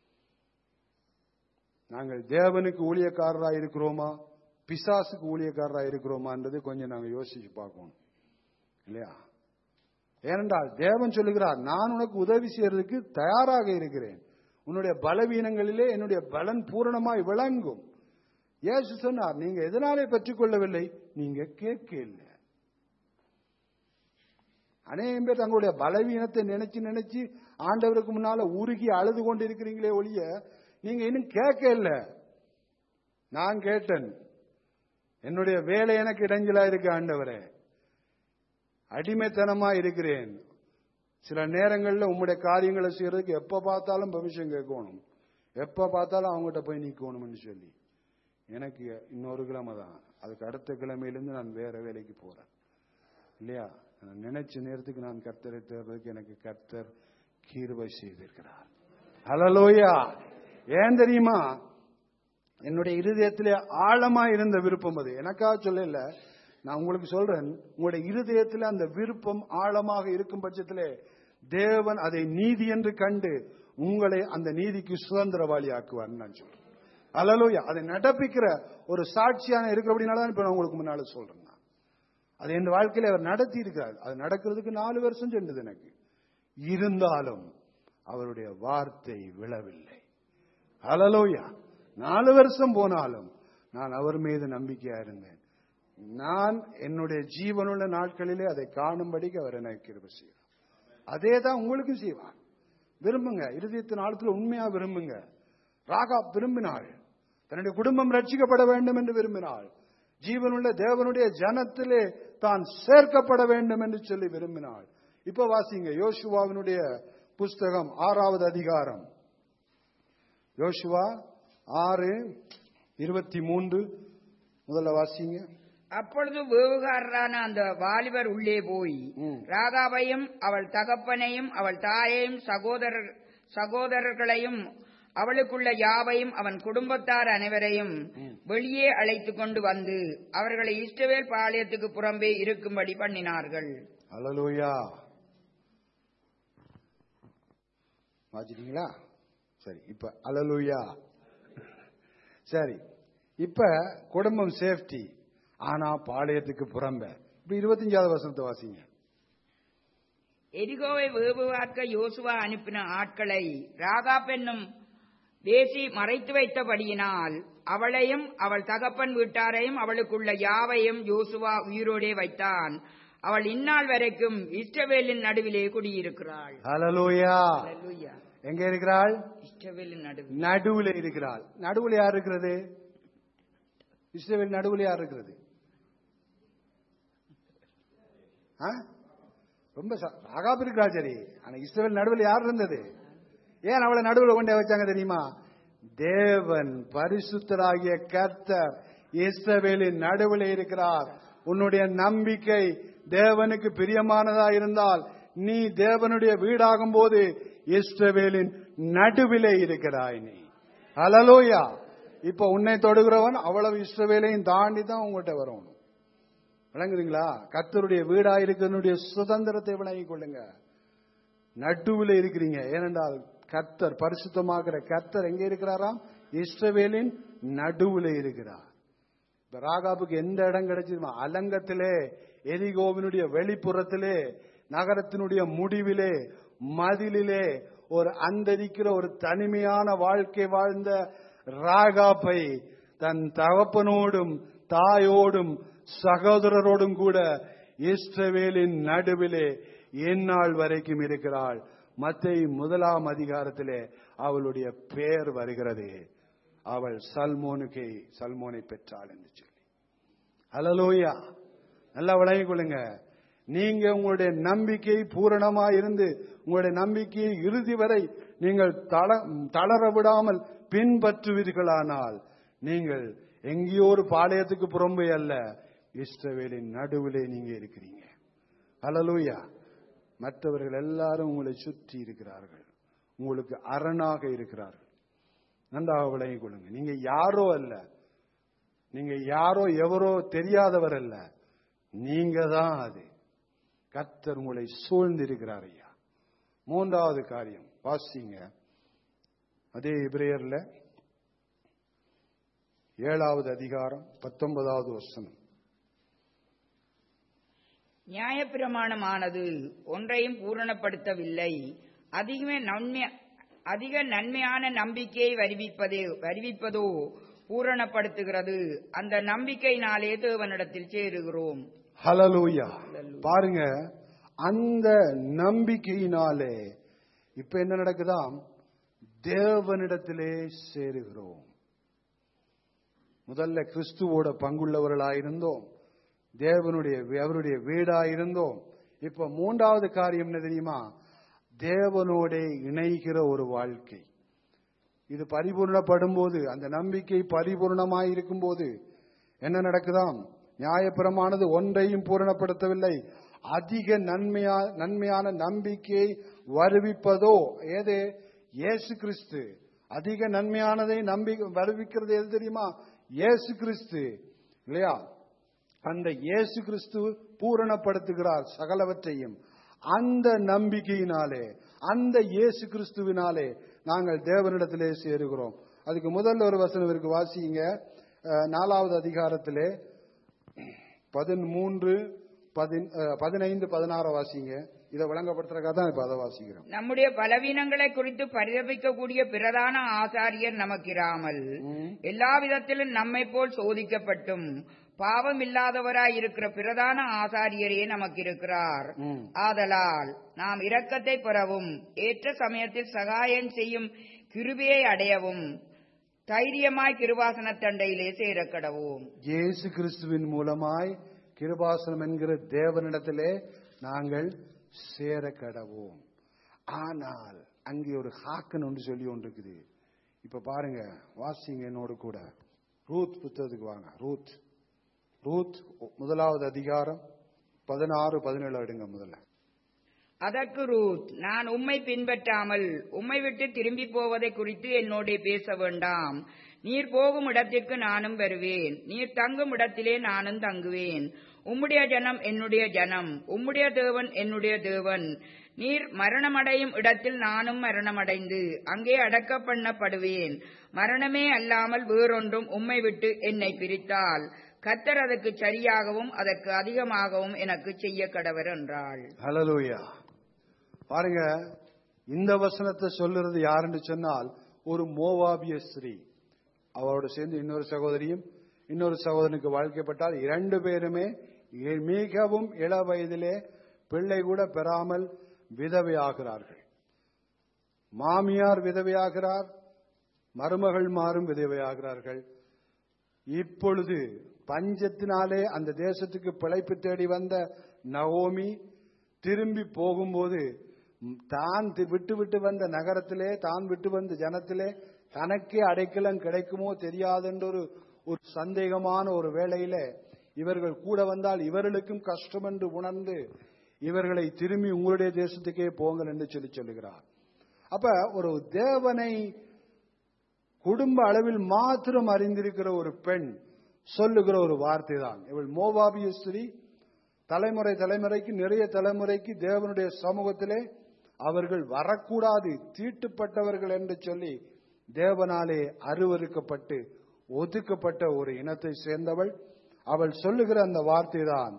நாங்கள் தேவனுக்கு ஊழியக்காரராக இருக்கிறோமா பிசாசுக்கு ஊழியக்காரராக இருக்கிறோமான்றது கொஞ்சம் நாங்கள் யோசிச்சு பார்க்கணும் இல்லையா ஏனென்றால் தேவன் சொல்லுகிறார் நான் உனக்கு உதவி செய்யறதுக்கு தயாராக இருக்கிறேன் உன்னுடைய பலவீனங்களிலே என்னுடைய பலன் பூரணமாய் விளங்கும் இயேசு சொன்னார் நீங்க எதனாலே பெற்றுக்கொள்ளவில்லை நீங்க கேட்க இல்லை அநேகம் பேர் தங்களுடைய பலவீனத்தை நினைச்சு நினைச்சு ஆண்டவருக்கு முன்னால உருகி அழுது கொண்டு இருக்கிறீங்களே ஒழிய நீங்க இன்னும் கேட்க இல்லை நான் கேட்டேன் என்னுடைய வேலை எனக்கு இடைஞ்சலா இருக்கு ஆண்டவரே அடிமைத்தனமா இருக்கிறேன் சில நேரங்களில் உம்முடைய காரியங்களை செய்யறதுக்கு எப்ப பார்த்தாலும் பவிஷம் கேட்கணும் எப்ப பார்த்தாலும் அவங்ககிட்ட போய் நிக்கணும்னு சொல்லி எனக்கு இன்னொரு கிழமை தான் அதுக்கு அடுத்த கிழமையிலிருந்து நான் வேற வேலைக்கு போறேன் இல்லையா நான் நினைச்ச நேரத்துக்கு நான் கர்த்தரை தேர்றதுக்கு எனக்கு கர்த்தர் கீர்வை செய்திருக்கிறார் ஹலலோயா ஏன் தெரியுமா என்னுடைய இருதயத்திலே ஆழமா இருந்த விருப்பம் அது எனக்காக சொல்லல நான் உங்களுக்கு சொல்றேன் உங்களுடைய இருதயத்தில் அந்த விருப்பம் ஆழமாக இருக்கும் பட்சத்திலே தேவன் அதை நீதி என்று கண்டு உங்களை அந்த நீதிக்கு சுதந்திரவாளி ஆக்குவார் நான் சொல்றேன் அலலோயா அதை நடப்பிக்கிற ஒரு சாட்சியான இருக்கிறபடினால தான் இப்ப நான் உங்களுக்கு முன்னால சொல்றேன் நான். அது என் வாழ்க்கையில அவர் நடத்தி இருக்கிறார் அது நடக்கிறதுக்கு நாலு வருஷம் சென்றது எனக்கு இருந்தாலும் அவருடைய வார்த்தை விழவில்லை அலலோயா நாலு வருஷம் போனாலும் நான் அவர் மீது நம்பிக்கையா இருந்தேன் நான் என்னுடைய ஜீவனுள்ள நாட்களிலே அதை காணும்படிக்கு அவர் எனக்கு கிருபை செய்வார் அதே தான் உங்களுக்கும் செய்வார் விரும்புங்க இருதயத்தின் ஆழத்தில் உண்மையா விரும்புங்க ராகா விரும்பினாள் தன்னுடைய குடும்பம் ரட்சிக்கப்பட வேண்டும் என்று விரும்பினாள் ஜீவனுள்ள தேவனுடைய ஜனத்திலே தான் சேர்க்கப்பட வேண்டும் என்று சொல்லி விரும்பினாள் இப்ப வாசிங்க யோசுவாவினுடைய புஸ்தகம் ஆறாவது அதிகாரம் யோசுவா ஆறு இருபத்தி மூன்று முதல்ல வாசிங்க அப்பொழுது வேவுகாரரான அந்த வாலிபர் உள்ளே போய் ம். ராகாவையும் அவள் தகப்பனையும் அவள் தாயையும் சகோதரர் சகோதரர்களையும் அவளுக்குள்ள யாவையும் அவன் குடும்பத்தார் அனைவரையும் வெளியே அழைத்துக் கொண்டு வந்து அவர்களை இஸ்ரவேல் பாளையத்துக்கு புறம்பே இருக்கும்படி பண்ணினார்கள் அலலூயா வாச்சிட்டீங்களா சரி இப்ப அலலூயா சரி இப்ப குடும்பம் சேஃப்டி ஆனா பாளையத்துக்கு புறம்ப இப்ப இருபத்தஞ்சாவது வசனத்தை வாசிங்க எரிகோவை வேவுவார்க்க யோசுவா அனுப்பின ஆட்களை ராகாப் என்னும் பேசி மறைத்து வைத்தபடியினால் அவளையும் அவள் தகப்பன் வீட்டாரையும் அவளுக்குள்ள யாவையும் யோசுவா உயிரோடே வைத்தான் அவள் இந்நாள் வரைக்கும் இஸ்ரவேலின் நடுவிலே குடியிருக்கிறாள் ஹalleluya அல்லேலூயா. எங்க இருக்கிறாள் இஸ்ரவேலின் நடுவில் நடுவுல இருக்கிறாள் நடுவுல யார் இருக்கிறது இஸ்ரவேல் நடுவுல யார் இருக்கிறது ஆ? ரொம்ப ச- ராகாப் இருக்கிறா சரி ஆனா இஸ்ரவேல் நடுவுல யார் இருந்தது ஏன் அவளை நடுவுல கொண்டே வச்சாங்க தெரியுமா தேவன் பரிசுத்தராகிய கர்த்தர் இஸ்ரவேலின் நடுவுல இருக்கிறார் உன்னுடைய நம்பிக்கை தேவனுக்கு பிரியமானதா இருந்தால் நீ தேவனுடைய வீடாகும் போது இஸ்ரவேலின் நடுவிலே இருக்கிறாய் நீ ஹalleluya இப்ப உன்னை தொடுகிறவன் அவ்வளவு இஸ்ரவேலையும் தாண்டி தான் உங்கள்கிட்ட வரணும் விளங்குதுங்களா கர்த்தருடைய வீடா இருக்கிறனுடைய சுதந்திரத்தை விளங்கிக் கொள்ளுங்க நடுவில் இருக்கிறீங்க ஏனென்றால் கர்த்தர் பரிசுத்தமாகிற கர்த்தர் எங்க இருக்கிறாராம் இஸ்ரவேலின் நடுவில் இருக்கிறார் இப்ப ராகாபுக்கு எந்த இடம் கிடைச்சிருமா அலங்கத்திலே எரிகோவினுடைய வெளிப்புறத்திலே நகரத்தினுடைய முடிவிலே மதிலிலே ஒரு அந்தரிக்கிற ஒரு தனிமையான வாழ்க்கை வாழ்ந்த ராகாப்பை தன் தகப்பனோடும் தாயோடும் சகோதரரோடும் கூட இஸ்ரவேலின் நடுவிலே எந்நாள் வரைக்கும் இருக்கிறாள் மத்திய முதலாம் அதிகாரத்திலே அவளுடைய பெயர் வருகிறது அவள் சல்மோனுக்கு சல்மோனை பெற்றாள் என்று சொல்லி ஹalleluya நல்லா விளங்கிக் கொள்ளுங்க நீங்க உங்களுடைய நம்பிக்கை பூரணமா இருந்து உங்களுடைய நம்பிக்கையை இறுதி வரை நீங்கள் தள தளர விடாமல் பின்பற்றுவீர்களானால் நீங்கள் எங்கேயோ ஒரு பாளையத்துக்கு புறம்பே அல்ல இஸ்ரவேலின் நடுவிலே நீங்க இருக்கிறீங்க ஹalleluya மற்றவர்கள் எல்லாரும் உங்களை சுற்றி இருக்கிறார்கள் உங்களுக்கு அரணாக இருக்கிறார்கள் நன்றாக விளங்கிக் கொள்ளுங்க நீங்க யாரோ அல்ல நீங்க யாரோ எவரோ தெரியாதவர் அல்ல நீங்க தான் அது கர்த்தர் உங்களை சூழ்ந்திருக்கிறார் ஐயா மூன்றாவது காரியம் வாசிங்க அதே இப்ரேயர்ல ஏழாவது அதிகாரம் பத்தொன்பதாவது வசனம் நியாயப்பிரமாணமானது ஒன்றையும் பூரணப்படுத்தவில்லை அதிகமே நன்மை அதிக நன்மையான நம்பிக்கையை வருவிப்பதே வருவிப்பதோ பூரணப்படுத்துகிறது அந்த நம்பிக்கையினாலே தேவனிடத்தில் சேருகிறோம் ஹலலூயா பாருங்க அந்த நம்பிக்கையினாலே இப்ப என்ன நடக்குதாம் தேவனிடத்திலே சேருகிறோம் முதல்ல கிறிஸ்துவோட பங்குள்ளவர்களாயிருந்தோம் தேவனுடைய அவருடைய வீடாயிருந்தோம் இப்ப மூன்றாவது காரியம் என்ன தெரியுமா தேவனோட இணைகிற ஒரு வாழ்க்கை இது பரிபூர்ணப்படும் போது அந்த நம்பிக்கை பரிபூர்ணமாய் இருக்கும் போது என்ன நடக்குதாம் நியாயப்பிரமானது ஒன்றையும் பூரணப்படுத்தவில்லை அதிக நன்மையா நன்மையான நம்பிக்கையை வருவிப்பதோ ஏது இயேசு கிறிஸ்து அதிக நன்மையானதை நம்பி வருவிக்கிறது எது தெரியுமா இயேசு கிறிஸ்து இல்லையா அந்த இயேசு கிறிஸ்து பூரணப்படுத்துகிறார் சகலவற்றையும் அந்த நம்பிக்கையினாலே அந்த இயேசு கிறிஸ்துவினாலே நாங்கள் தேவனிடத்திலே சேருகிறோம் அதுக்கு முதல்ல ஒரு வசனம் இருக்கு வாசிங்க அஹ், நாலாவது அதிகாரத்திலே பதிமூன்று பதின்- அஹ், பதினைந்து பதினாறு வாசிங்க இதை விளங்கப்படுத்துறதுக்காக தான் இப்ப அதை வாசிக்கிறோம் நம்முடைய பலவீனங்களை குறித்து பரிதபிக்கக்கூடிய பிரதான ஆசாரியர் நமக்கிராமல் எல்லா விதத்திலும் நம்மை போல் சோதிக்கப்பட்டும் பாவம் இல்லாதவராய் இருக்கிற பிரதான ஆசாரியரே நமக்கு இருக்கிறார் ம். ஆதலால் நாம் இரக்கத்தை பெறவும் ஏற்ற சமயத்தில் சகாயம் செய்யும் கிருபையை அடையவும் தைரியமாய் கிருபாசன தண்டையிலே சேரக்கடவோம் இயேசு கிறிஸ்துவின் மூலமாய் கிருபாசனம் என்கிற தேவனிடத்திலே நாங்கள் சேர கடவோம் ஆனால் அங்கே ஒரு ஹாக்கன் ஒன்று சொல்லி ஒன்று இருக்குது இப்ப பாருங்க வாசிங்க என்னோடு கூட ரூத் புத்தகத்துக்கு வாங்க ரூத் ரூத் முதலாவது அதிகாரம் பதினாறு பதினேழு எடுங்க முதல்ல அதற்கு ரூத் நான் உம்மை பின்பற்றாமல் உம்மை விட்டு திரும்பி போவதை குறித்து என்னோட பேச வேண்டாம் நீர் போகும் இடத்திற்கு நானும் வருவேன் நீர் தங்கும் இடத்திலே நானும் தங்குவேன் உம்முடைய ஜனம் என்னுடைய ஜனம் உம்முடைய தேவன் என்னுடைய தேவன் நீர் மரணமடையும் இடத்தில் நானும் மரணமடைந்து அங்கே அடக்க பண்ணப்படுவேன் மரணமே அல்லாமல் வேறொன்றும் உம்மை விட்டு என்னை பிரித்தால் கத்தர் அதற்கு சரியாகவும் அதற்கு அதிகமாகவும் எனக்கு செய்ய கடவர் என்றாள் ஹalleluya பாருங்க இந்த வசனத்தை சொல்லுறது யாருன்னு சொன்னால் ஒரு மோவாபிய ஸ்ரீ அவரோடு சேர்ந்து இன்னொரு சகோதரியும் இன்னொரு சகோதரனுக்கு வாழ்க்கைப்பட்டால் இரண்டு பேருமே இ- மிகவும் இள வயதிலே பிள்ளை கூட பெறாமல் விதவையாகிறார்கள் மாமியார் விதவையாகிறார் மருமகள் மாறும் விதவையாகிறார்கள் இப்பொழுது பஞ்சத்தினாலே அந்த தேசத்துக்கு பிழைப்பு தேடி வந்த நவோமி திரும்பி போகும்போது ம், தான் தி- விட்டு விட்டு வந்த நகரத்திலே தான் விட்டு வந்த ஜனத்திலே தனக்கே அடைக்கலம் கிடைக்குமோ தெரியாதென்ற ஒரு ஒரு சந்தேகமான ஒரு வேளையில இவர்கள் கூட வந்தால் இவர்களுக்கும் கஷ்டம் என்று உணர்ந்து இவர்களை திரும்பி உங்களுடைய தேசத்துக்கே போங்கள் என்று சொல்லி சொல்லுகிறார் அப்ப ஒரு தேவனை குடும்ப அளவில் மாத்திரம் அறிந்திருக்கிற ஒரு பெண் சொல்லுகிற ஒரு வார்த்தை தான் இவள் மோவாபிய ஸ்திரீ தலைமுறை தலைமுறைக்கு நிறைய தலைமுறைக்கு தேவனுடைய சமூகத்திலே அவர்கள் வரக்கூடாது தீட்டுப்பட்டவர்கள் என்று சொல்லி தேவனாலே அருவருக்கப்பட்டு ஒதுக்கப்பட்ட ஒரு இனத்தை சேர்ந்தவள் அவள் சொல்லுகிற அந்த வார்த்தை தான்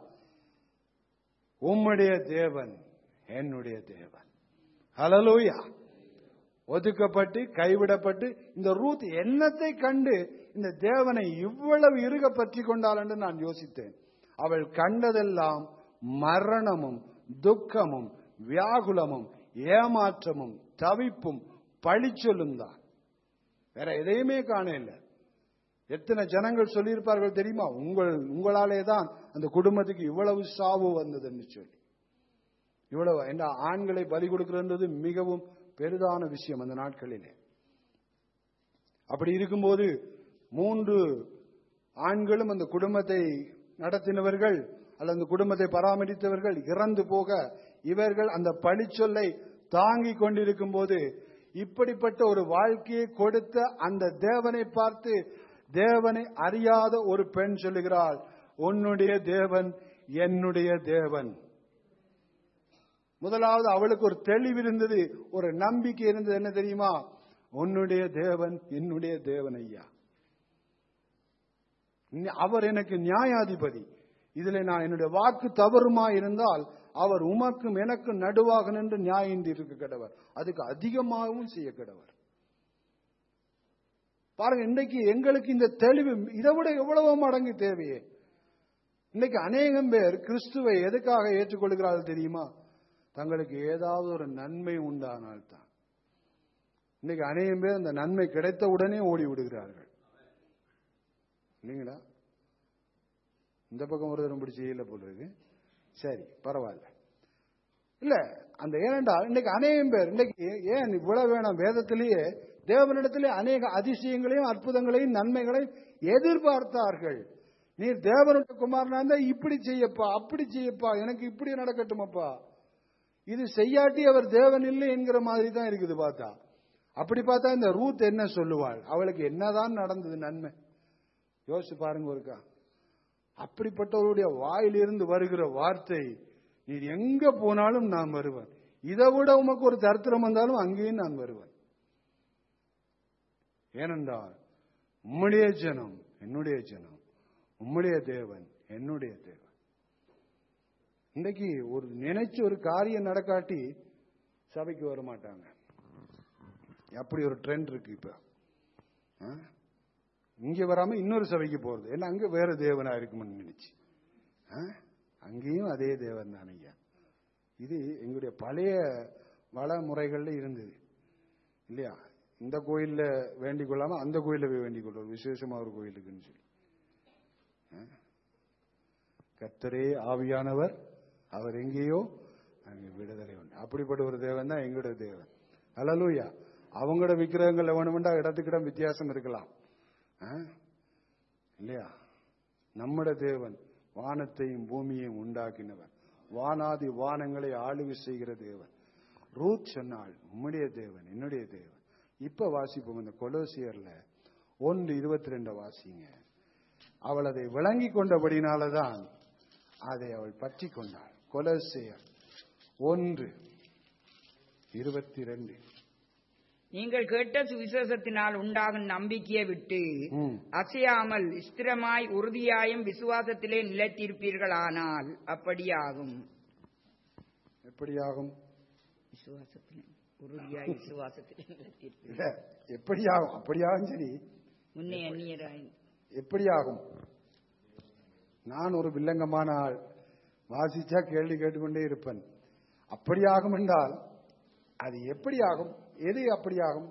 உம்முடைய தேவன் என்னுடைய தேவன் ஹலலூயா ஒதுக்கப்பட்டு கைவிடப்பட்டு இந்த ரூத் என்னத்தை கண்டு இந்த தேவனை இவ்வளவு இறுக பற்றி கொண்டாள் என்று நான் யோசித்தேன் அவள் கண்டதெல்லாம் மரணமும் துக்கமும் வியாகுலமும் ஏமாற்றமும் தவிப்பும் பழிச்சொல்லும் தான் வேற எதையுமே காண இல்லை எத்தனை ஜனங்கள் சொல்லியிருப்பார்கள் தெரியுமா உங்கள் உங்களாலே தான் அந்த குடும்பத்துக்கு இவ்வளவு சாவு வந்ததுன்னு சொல்லி இவ்வளவு என்ற ஆண்களை பலி கொடுக்கிறது மிகவும் பெரிதான விஷயம் அந்த நாட்களிலே அப்படி இருக்கும்போது மூன்று ஆண்களும் அந்த குடும்பத்தை நடத்தினவர்கள் அல்லது அந்த குடும்பத்தை பராமரித்தவர்கள் இறந்து போக இவர்கள் அந்த பழிச்சொல்லை தாங்கிக் கொண்டிருக்கும் போது இப்படிப்பட்ட ஒரு வாழ்க்கையை கொடுத்த அந்த தேவனை பார்த்து தேவனை அறியாத ஒரு பெண் சொல்லுகிறாள் உன்னுடைய தேவன் என்னுடைய தேவன் முதலாவது அவளுக்கு ஒரு தெளிவு இருந்தது ஒரு நம்பிக்கை இருந்தது என்ன தெரியுமா உன்னுடைய தேவன் என்னுடைய தேவன் ஐயா நி- அவர் எனக்கு நியாயாதிபதி இதுல நான் என்னுடைய வாக்கு தவறுமா இருந்தால் அவர் உமக்கும் எனக்கும் நடுவாக நின்று நியாயம் இருக்க கடவர் அதுக்கு அதிகமாகவும் செய்ய கடவர் பாருங்க இன்றைக்கு எங்களுக்கு இந்த தெளிவு இதை விட எவ்வளவோ மடங்கு தேவையே இன்னைக்கு அநேகம் பேர் கிறிஸ்துவை எதுக்காக ஏற்றுக்கொள்கிறார்கள் தெரியுமா தங்களுக்கு ஏதாவது ஒரு நன்மை உண்டானால் தான் இன்னைக்கு அநேகம் பேர் அந்த நன்மை கிடைத்த உடனே ஓடி விடுகிறார்கள் இல்லைங்களா இந்த பக்கம் ஒரு தரம் பிடிச்சி இல்லை போல இருக்கு சரி பரவாயில்ல இல்ல அந்த ஏனென்றால் இன்னைக்கு அநேகம் பேர் இன்னைக்கு ஏன் இவ்வளவு வேணாம் வேதத்திலேயே தேவனிடத்திலே அநேக அதிசயங்களையும் அற்புதங்களையும் நன்மைகளையும் எதிர்பார்த்தார்கள் நீர் தேவனுடைய குமாரனா இருந்தா இப்படி செய்யப்பா அப்படி செய்யப்பா எனக்கு இப்படி நடக்கட்டுமப்பா இது செய்யாட்டி அவர் தேவன் இல்லை என்கிற மாதிரி தான் இருக்குது பார்த்தா அப்படி பார்த்தா இந்த ரூத் என்ன சொல்லுவாள் அவளுக்கு என்னதான் நடந்தது நன்மை யோசிச்சு பாருங்க ஒருக்கா அப்படிப்பட்டவருடைய வாயிலிருந்து வருகிற வார்த்தை நீர் எங்க போனாலும் நான் வருவேன் இதை விட உமக்கு ஒரு தரித்திரம் வந்தாலும் அங்கேயும் நான் வருவேன் ஏனென்றால் உம்முடைய ஜனம் என்னுடைய ஜனம் உம்முடைய தேவன் என்னுடைய தேவன் இன்னைக்கு ஒரு நினைச்ச ஒரு காரியம் நடக்காட்டி சபைக்கு வர மாட்டாங்க அப்படி ஒரு ட்ரெண்ட் இருக்கு இப்ப ஆ? இங்க வராம இன்னொரு சபைக்கு போறது ஏன்னா அங்க வேற தேவனா இருக்கும்னு நினைச்சு ஆ? அங்கேயும் அதே தேவன் தான் ஐயா இது எங்களுடைய பழைய வளமுறைகள்ல இருந்தது இல்லையா இந்த கோயில்ல வேண்டிக் கொள்ளாம அந்த கோயில்ல போய் வேண்டிக் கொள்வோம் விசேஷமா ஒரு கோயிலுக்குன்னு சொல்லி ஆ? கர்த்தரே ஆவியானவர் அவர் எங்கேயோ அங்கே விடுதலை உண்டு அப்படிப்பட்ட ஒரு தேவன் தான் எங்களோட தேவன் அலலூயா அவங்களோட விக்கிரகங்கள் வேணுமெண்டா இடத்துக்கிடம் வித்தியாசம் இருக்கலாம் ஆ? இல்லையா நம்முடைய தேவன் வானத்தையும் பூமியையும் உண்டாக்கினவர் வானாதி வானங்களை ஆளுகை செய்கிற தேவன் ரூத் சொன்னாள் உம்முடைய தேவன் என்னுடைய தேவன் இப்ப வாசிப்போம் இந்த கொலோசியர்ல ஒன்று இருபத்தி ரெண்டு வாசிங்க அவள் அதை விளங்கி கொண்டபடினாலதான் அதை அவள் பற்றி கொண்டாள் கொலோசியர் ஒன்று இருபத்தி ரெண்டு நீங்கள் கேட்ட சுவிசேஷத்தினால் உண்டாகும் நம்பிக்கையை விட்டு ம். அசையாமல் ஸ்திரமாய் உறுதியாயும் விசுவாசத்திலே நிலைத்திருப்பீர்களானால் அப்படியாகும் எப்படியாகும் விசுவாசத்திலே உறுதியாய் விசுவாசத்தில் நிலைத்திருப்பீர்கள். இல்ல எப்படியாகும் அப்படியாகும் சரி முன்னே அந்நியராய் எப்படியாகும் நான் ஒரு வில்லங்கமான ஆள் வாசிச்சா கேள்வி கேட்டுக்கொண்டே இருப்பேன் அப்படியாகும் என்றால் அது எப்படியாகும் எது அப்படியாகும்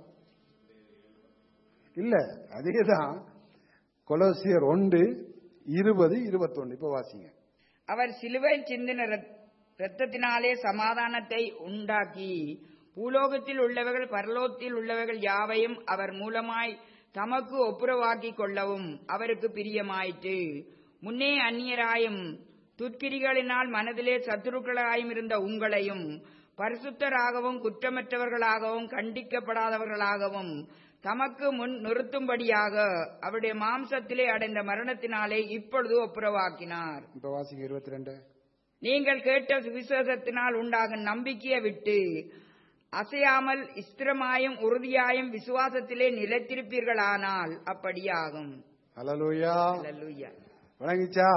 இல்ல அதேதான் கொலோசியர் ஒன்று இருபது இருபத்தொன்னு இப்ப வாசிங்க அவர் சிலுவை சிந்தின இரத்- இரத்தத்தினாலே சமாதானத்தை உண்டாக்கி பூலோகத்தில் உள்ளவர்கள் பரலோகத்தில் உள்ளவர்கள் யாவையும் அவர் மூலமாய் தமக்கு ஒப்புரவாக்கிக் கொள்ளவும் அவருக்கு பிரியமாயிற்று முன்னே அந்நியராயும் துர்க்கிரிகளினால் மனதிலே சத்துருக்களாயும் இருந்த உங்களையும் பரிசுத்தராகவும் குற்றமற்றவர்களாகவும் கண்டிக்கப்படாதவர்களாகவும் தமக்கு முன் நிறுத்தும்படியாக அவருடைய மாம்சத்திலே அடைந்த மரணத்தினாலே இப்பொழுது ஒப்புரவாக்கினார் இப்ப வாசிங்க இருபத்தி ரெண்டு நீங்கள் கேட்ட சுவிசேஷத்தினால் உண்டாகும் நம்பிக்கையை விட்டு அசையாமல் ஸ்திரமாயும் உறுதியாயும் விசுவாசத்திலே நிலைத்திருப்பீர்களானால் அப்படியாகும் அலலூயா அல்லேலூயா. வணங்கிச்சா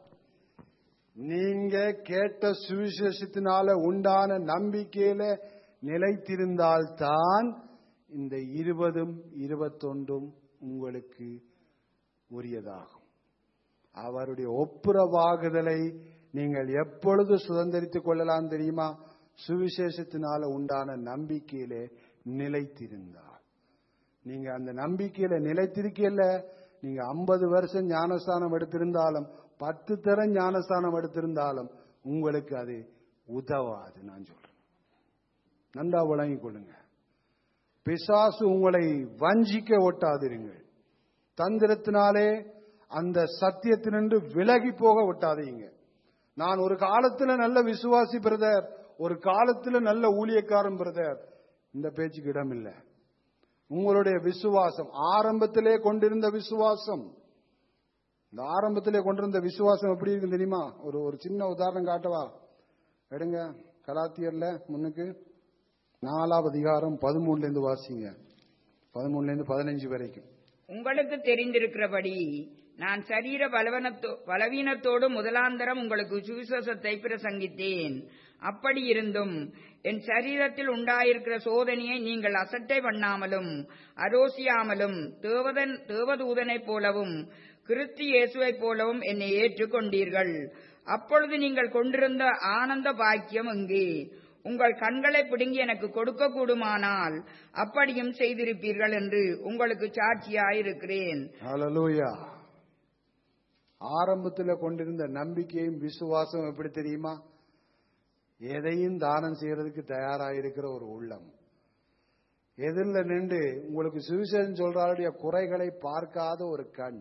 நீங்க கேட்ட சுவிசேஷத்தினால உண்டான நம்பிக்கையில நிலைத்திருந்தால்தான் இந்த இருபதும் இருபத்தொன்றும் உங்களுக்கு உரியதாகும் அவருடைய ஒப்புரவாகுதலை நீங்கள் எப்பொழுது சுதந்திரித்துக் கொள்ளலாம் தெரியுமா சுவிசேஷத்தினால உண்டான நம்பிக்கையிலே நிலைத்திருந்தால் நீங்க அந்த நம்பிக்கையில நிலைத்திருக்கல நீங்க ஐம்பது வருஷம் ஞானஸ்தானம் எடுத்திருந்தாலும் பத்து தரம் ஞானஸ்தானம் எடுத்திருந்தாலும் உங்களுக்கு அது உதவாது நான் சொல்றேன் நன்றா விளங்கிக் கொள்ளுங்க பிசாசு உங்களை வஞ்சிக்க ஒட்டாதிருங்கள் தந்திரத்தினாலே அந்த சத்தியத்தினின்று விலகி போக விட்டாதீங்க நான் ஒரு காலத்துல நல்ல விசுவாசி பிரதர் ஒரு காலத்துல நல்ல ஊழியக்காரன் பிரதர் இந்த பேச்சுக்கு இடம் இல்லை உங்களுடைய விசுவாசம் ஆரம்பத்திலே கொண்டிருந்த விசுவாசம் இந்த ஆரம்பத்திலே கொண்டிருந்த விசுவாசம் எப்படி இருக்கு தெரியுமா ஒரு ஒரு சின்ன உதாரணம் காட்டவா எடுங்க கலாத்தியர்ல முன்னுக்கு நாலாவது அதிகாரம் பதிமூணுல இருந்து வாசிங்க பதிமூணுல இருந்து பதினஞ்சு வரைக்கும் உங்களுக்கு தெரிந்திருக்கிறபடி நான் சரீர பலவனத்தோ பலவீனத்தோடு முதலாந்தரம் உங்களுக்கு சுவிசேஷத்தை பிரசங்கித்தேன் அப்படி இருந்தும் என் சரீரத்தில் உண்டாயிருக்கிற சோதனையை நீங்கள் அசட்டை பண்ணாமலும் அரோசியாமலும் தேவதன் தேவதூதனைப் போலவும் கிறிஸ்து இயேசுவைப் போலவும் என்னை ஏற்றுக்கொண்டீர்கள் அப்பொழுது நீங்கள் கொண்டிருந்த ஆனந்த பாக்கியம் எங்கே உங்கள் கண்களை பிடுங்கி எனக்கு கொடுக்க கூடுமானால் அப்படியும் செய்திருப்பீர்கள் என்று உங்களுக்கு சாட்சியாயிருக்கிறேன் ஹalleluya ஆரம்பத்துல கொண்டிருந்த நம்பிக்கையும் விசுவாசம் எப்படி தெரியுமா எதையும் தானம் செய்யறதுக்கு தயாராயிருக்கிற ஒரு உள்ளம் எதிரில் நின்று உங்களுக்கு சுவிசேஷம் சொல்றாருடைய குறைகளை பார்க்காத ஒரு கண்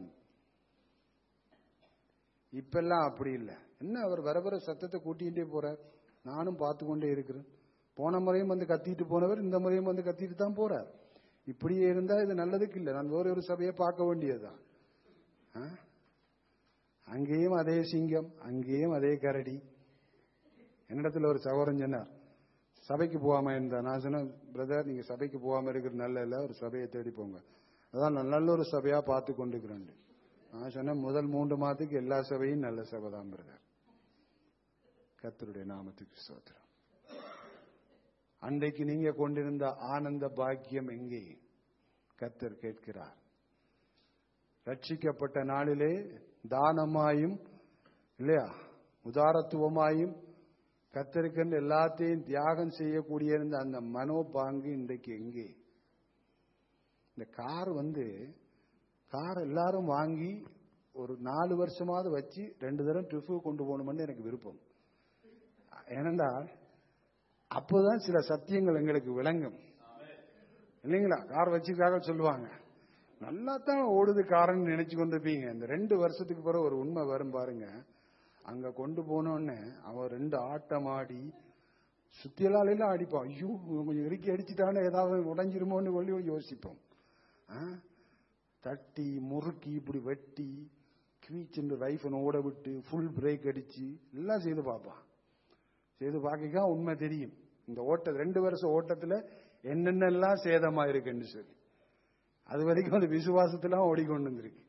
இப்பெல்லாம் அப்படி இல்லை என்ன அவர் வர வர சத்தத்தை கூட்டிகிட்டே போறார் நானும் பார்த்து கொண்டே இருக்கிறேன் போன முறையும் வந்து கத்திட்டு போனவர் இந்த முறையும் வந்து கத்திட்டு தான் போறார் இப்படியே இருந்தா இது நல்லதுக்கு இல்லை நான் வேற ஒரு சபையை பார்க்க வேண்டியதுதான் ஆ? அங்கேயும் அதே சிங்கம் அங்கேயும் அதே கரடி என்னிடத்துல ஒரு சகோதரன் சொன்னார் சபைக்கு போகாம இருந்தா நான் சொன்னேன் பிரதர் நீங்க சபைக்கு போகாம இருக்கிற நல்ல இல்ல ஒரு சபையை தேடி போங்க அதான் நான் நல்ல ஒரு சபையா பார்த்து கொண்டுக்கிறேன் நான் சொன்னேன் முதல் மூன்று மாதத்துக்கு எல்லா சபையும் நல்ல சபை தான் பிரதர் கர்த்தருடைய நாமத்துக்கு ஸ்தோத்திரம் அன்றைக்கு நீங்க கொண்டிருந்த ஆனந்த பாக்கியம் எங்கே கர்த்தர் கேட்கிறார் ரட்சிக்கப்பட்ட நாளிலே தானமாயும் இல்லையா உதாரத்துவமாயும் கத்தருக்கென்று எல்லாத்தையும் தியாகம் செய்யக்கூடிய இருந்த அந்த மனோபாங்கு இன்றைக்கு எங்கே இந்த கார் வந்து கார் எல்லாரும் வாங்கி ஒரு நாலு வருஷமாவது வச்சு ரெண்டு தரம் ட்ரிப்பு கொண்டு போகணும்னு எனக்கு விருப்பம் ஏனென்றால் அப்போதான் சில சத்தியங்கள் எங்களுக்கு விளங்கும் இல்லைங்களா கார் வச்சுக்காக சொல்லுவாங்க நல்லா தான் ஓடுது காரன்னு நினைச்சு கொண்டிருப்பீங்க இந்த ரெண்டு வருஷத்துக்கு பிறகு ஒரு உண்மை வரும் பாருங்க அங்க கொண்டு போனோடனே அவன் ரெண்டு ஆட்டம் ஆடி சுத்தியலாலையெல்லாம் அடிப்பான் ஐயோ இவன் கொஞ்சம் இறுக்கி அடிச்சுட்டானே ஏதாவது உடைஞ்சிருமோன்னு சொல்லி யோசிப்போம் ஆ? தட்டி முறுக்கி இப்படி வெட்டி கீச்சுண்டு ரைஃபன் ஓட விட்டு ஃபுல் பிரேக் அடிச்சு எல்லாம் செய்து பார்ப்பான் செய்து பார்க்க உண்மை தெரியும் இந்த ஓட்ட ரெண்டு வருஷம் ஓட்டத்துல என்னென்னலாம் சேதமா இருக்குன்னு சொல்லி அது வரைக்கும் அந்த விசுவாசத்துல ஓடிக்கொண்டு வந்திருக்கு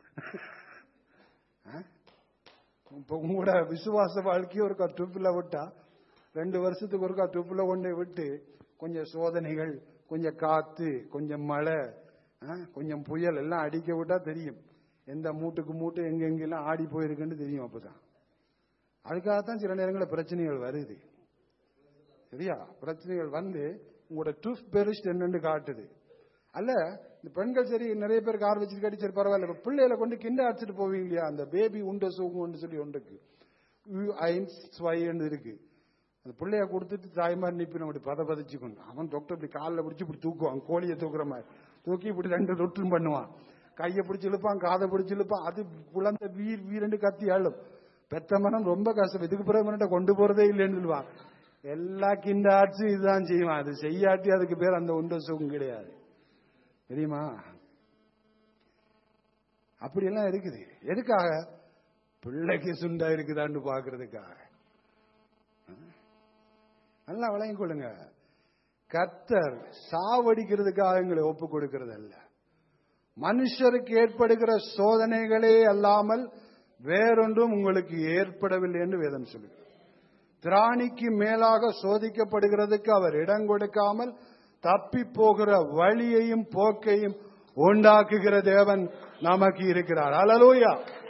ஆ? இப்ப உங்களோட விசுவாச வாழ்க்கையை ஒருக்கா ட்ரிப்பில் விட்டா ரெண்டு வருஷத்துக்கு ஒருக்கா ட்ரிப்பில் கொண்டு விட்டு கொஞ்சம் சோதனைகள் கொஞ்சம் காத்து கொஞ்சம் மழை ஆ, கொஞ்சம் புயல் எல்லாம் அடிக்க விட்டா தெரியும் எந்த மூட்டுக்கு மூட்டு எங்க எங்கெல்லாம் ஆடி போயிருக்குன்னு தெரியும் அப்பதான் அதுக்காகத்தான் சில நேரங்களில் பிரச்சனைகள் வருது சரியா பிரச்சனைகள் வந்து உங்களோட டூத் பெரிஸ்ட் என்னன்னு காட்டுது அல்ல இந்த பெண்கள் சரி நிறைய பேர் கார் வச்சுட்டு கட்டி சரி பரவாயில்ல இப்ப பிள்ளைகளை கொண்டு கிண்ட அடிச்சிட்டு போவீங்க இல்லையா அந்த பேபி உண்ட சூகுன்னு சொல்லி ஒன்றுக்கு ஐன்ஸ் ஸ்வைன்னு இருக்கு அந்த பிள்ளைய கொடுத்துட்டு தாய்மார் நிப்பி அப்படி பத பதச்சு கொண்டு அவன் டாக்டர் இப்படி காலில் பிடிச்சி இப்படி தூக்குவான் கோழியை தூக்குற மாதிரி தூக்கி இப்படி ரெண்டு தொற்றும் பண்ணுவான் கையை பிடிச்சி இழுப்பான் காதை பிடிச்சி இழுப்பான் அது குழந்தை வீர் வீரண்டு கத்தி அழும் பெத்த மனம் ரொம்ப கஷ்டம் இதுக்கு பிறகு மனட்ட கொண்டு போறதே இல்லைன்னு சொல்லுவான் எல்லா கிண்டாச்சும் இதுதான் செய்வான் அது செய்யாட்டி அதுக்கு பேர் அந்த உண்ட சுகம் கிடையாது தெரியுமா அப்படியெல்லாம் இருக்குது எதுக்காக பிள்ளைக்கு சுண்டா இருக்குதான்னு பாக்குறதுக்காக நல்லா விளங்கிக் கொள்ளுங்க கத்தர் சாவடிக்கிறதுக்காக எங்களை ஒப்பு கொடுக்கிறது அல்ல மனுஷருக்கு ஏற்படுகிற சோதனைகளே அல்லாமல் வேறொன்றும் உங்களுக்கு ஏற்படவில்லை என்று வேதம் சொல்லுகிறது திராணிக்கு மேலாக சோதிக்கப்படுகிறதுக்கு அவர் இடம் கொடுக்காமல் தப்பி போகிற வழியையும் போக்கையும் உண்டாக்குகிற தேவன் நமக்கு இருக்கிறார் அலலூயா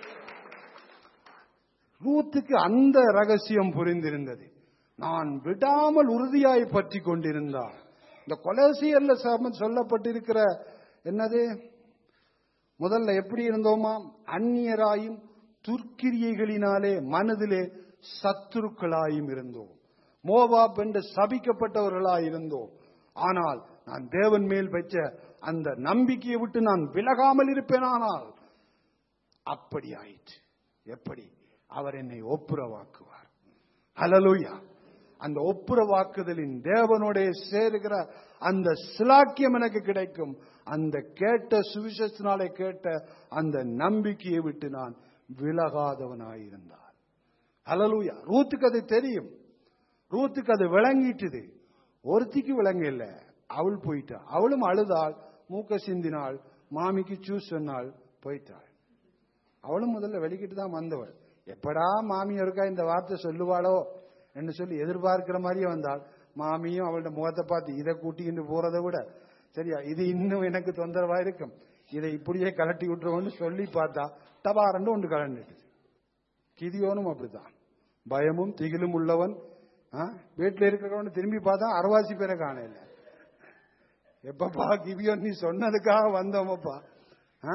ரூத்துக்கு அந்த ரகசியம் புரிந்திருந்தது நான் விடாமல் உறுதியாய் பற்றி கொண்டிருந்தார் இந்த கொலசியர்ல சம- சொல்லப்பட்டிருக்கிற என்னது முதல்ல எப்படி இருந்தோமா அந்நியராயும் துர்க்கிரியைகளினாலே மனதிலே சத்துருக்களாயும் இருந்தோம் மோவாப் என்று சபிக்கப்பட்டவர்களாய் இருந்தோம் ஆனால் நான் தேவன் மேல் வச்ச அந்த நம்பிக்கையை விட்டு நான் விலகாமல் இருப்பேனானால் அப்படி ஆயிற்று எப்படி அவர் என்னை ஒப்புரவாக்குவார் ஹalleluya அந்த ஒப்புரவாக்குதலின் தேவனோட சேருகிற அந்த சிலாக்கியம் எனக்கு கிடைக்கும் அந்த கேட்ட சுவிசேஷத்தினாலே கேட்ட அந்த நம்பிக்கையை விட்டு நான் விலகாதவனாயிருந்தார் ஹalleluya ரூத்துக்கு அது தெரியும் ரூத்துக்கு அது விளங்கிட்டுது ஒருத்திக்கு விளங்க இல்ல அவள் போயிட்டா அவளும் அழுதாள் மூக்க சிந்தினாள் மாமிக்கு சூஸ் சொன்னாள் போயிட்டாள் அவளும் முதல்ல வெளிக்கிட்டு தான் வந்தவள் எப்படா மாமி இருக்கா இந்த வார்த்தை சொல்லுவாளோ என்று சொல்லி எதிர்பார்க்கிற மாதிரியே வந்தாள் மாமியும் அவளோட முகத்தை பார்த்து இதை கூட்டிக்கிட்டு போறதை விட சரியா இது இன்னும் எனக்கு தொந்தரவா இருக்கும் இதை இப்படியே கலட்டி விட்டுருவோம்னு சொல்லி பார்த்தா டபாரண்டு ஒன்று கலண்டுட்டு கிதியோனும் அப்படித்தான் பயமும் திகிலும் உள்ளவன் ஆ, வீட்டுல இருக்கிறவன் திரும்பி பார்த்தா அறவாசி பேரை காணல எப்பப்பா கிவியோன் நீ சொன்னதுக்காக வந்தோமப்பா ஆ?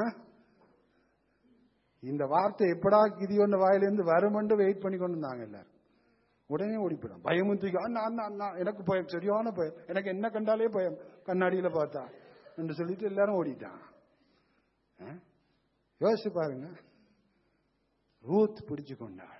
இந்த வார்த்தை எப்படா கிதியோன் வாயிலிருந்து வருமென்று வெயிட் பண்ணி கொண்டு இருந்தாங்க எல்லாரும் உடனே ஓடிப்பிடும் பயமும் தூக்கி அண்ணா அண்ணா அண்ணா எனக்கு பயம் சரியான பயம் எனக்கு என்ன கண்டாலே பயம் கண்ணாடியில பார்த்தா என்று சொல்லிட்டு எல்லாரும் ஓடிட்டான் ஆ? யோசிச்சு பாருங்க ரூத் பிடிச்சு கொண்டாள்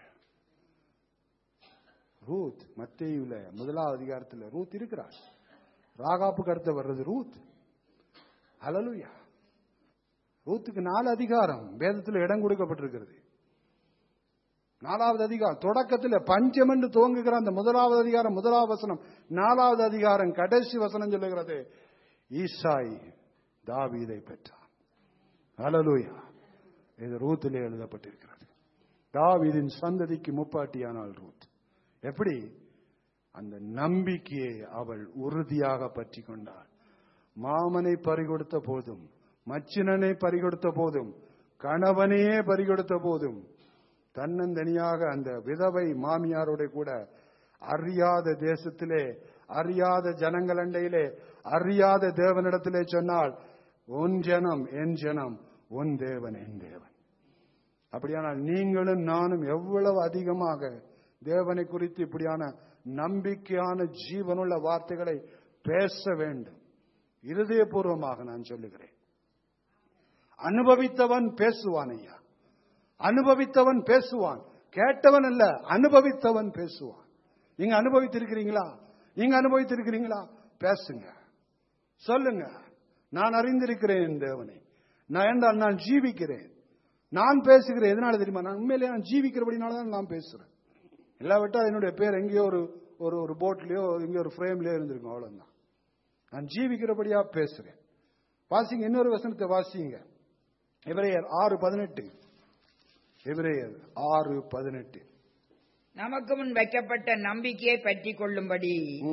ரூத் மத்தேயுல முதலாவது அதிகாரத்துல ரூத் இருக்கிறாள் ராகாப்புக்கு அடுத்து வர்றது ரூத் ஹalleluya ரூத்துக்கு நாலு அதிகாரம் வேதத்தில் இடம் கொடுக்கப்பட்டிருக்கிறது நாலாவது அதிகாரம் தொடக்கத்தில் பஞ்சம் என்று துவங்குகிற அந்த முதலாவது அதிகாரம் முதலாவது வசனம் நாலாவது அதிகாரம் கடைசி வசனம் சொல்லுகிறது ஈசாய் தாவீதை பெற்றான் ஹalleluya இது ரூத்திலே எழுதப்பட்டிருக்கிறது தாவீதின் சந்ததிக்கு முப்பாட்டியானாள் ரூத் எப்படி அந்த நம்பிக்கையை அவள் உறுதியாக பற்றி கொண்டாள் மாமனை பறிகொடுத்த போதும் மச்சினனை பறிகொடுத்த போதும் கணவனையே பறிகொடுத்த போதும் தன்னந்தனியாக அந்த விதவை மாமியாரோட கூட அறியாத தேசத்திலே அறியாத ஜனங்களண்டையிலே அறியாத தேவனிடத்திலே சொன்னால் உன் ஜனம் என் ஜனம் உன் தேவன் என் தேவன் அப்படியானால் நீங்களும் நானும் எவ்வளவு அதிகமாக தேவனை குறித்து இப்படியான நம்பிக்கையான ஜீவனுள்ள வார்த்தைகளை பேச வேண்டும் இருதயபூர்வமாக நான் சொல்லுகிறேன் அனுபவித்தவன் பேசுவான் ஐயா அனுபவித்தவன் பேசுவான் கேட்டவன் அல்ல அனுபவித்தவன் பேசுவான் நீங்க அனுபவித்திருக்கிறீங்களா நீங்க அனுபவித்திருக்கிறீங்களா பேசுங்க சொல்லுங்க நான் அறிந்திருக்கிறேன் என் தேவனை நான் என்றால் நான் ஜீவிக்கிறேன் நான் பேசுகிறேன் எதனால தெரியுமா நான் உண்மையிலேயே நான் ஜீவிக்கிறபடினால தான் நான் பேசுறேன் இல்லாவிட்டா என்னுடைய பேர் எங்கேயோ ஒரு ஒரு ஒரு போட்லயோ எங்கேயோ ஒரு ஃப்ரேம்லயோ இருந்திருக்கும் அவ்வளவுதான் நான் ஜீவிக்கிறபடியா பேசுறேன் வாசிங்க இன்னொரு வசனத்தை வாசிங்க எபிரேயர் ஆறு பதினெட்டு எபிரேயர் ஆறு பதினெட்டு நமக்கு முன் வைக்கப்பட்ட நம்பிக்கையை பற்றி கொள்ளும்படி ம்.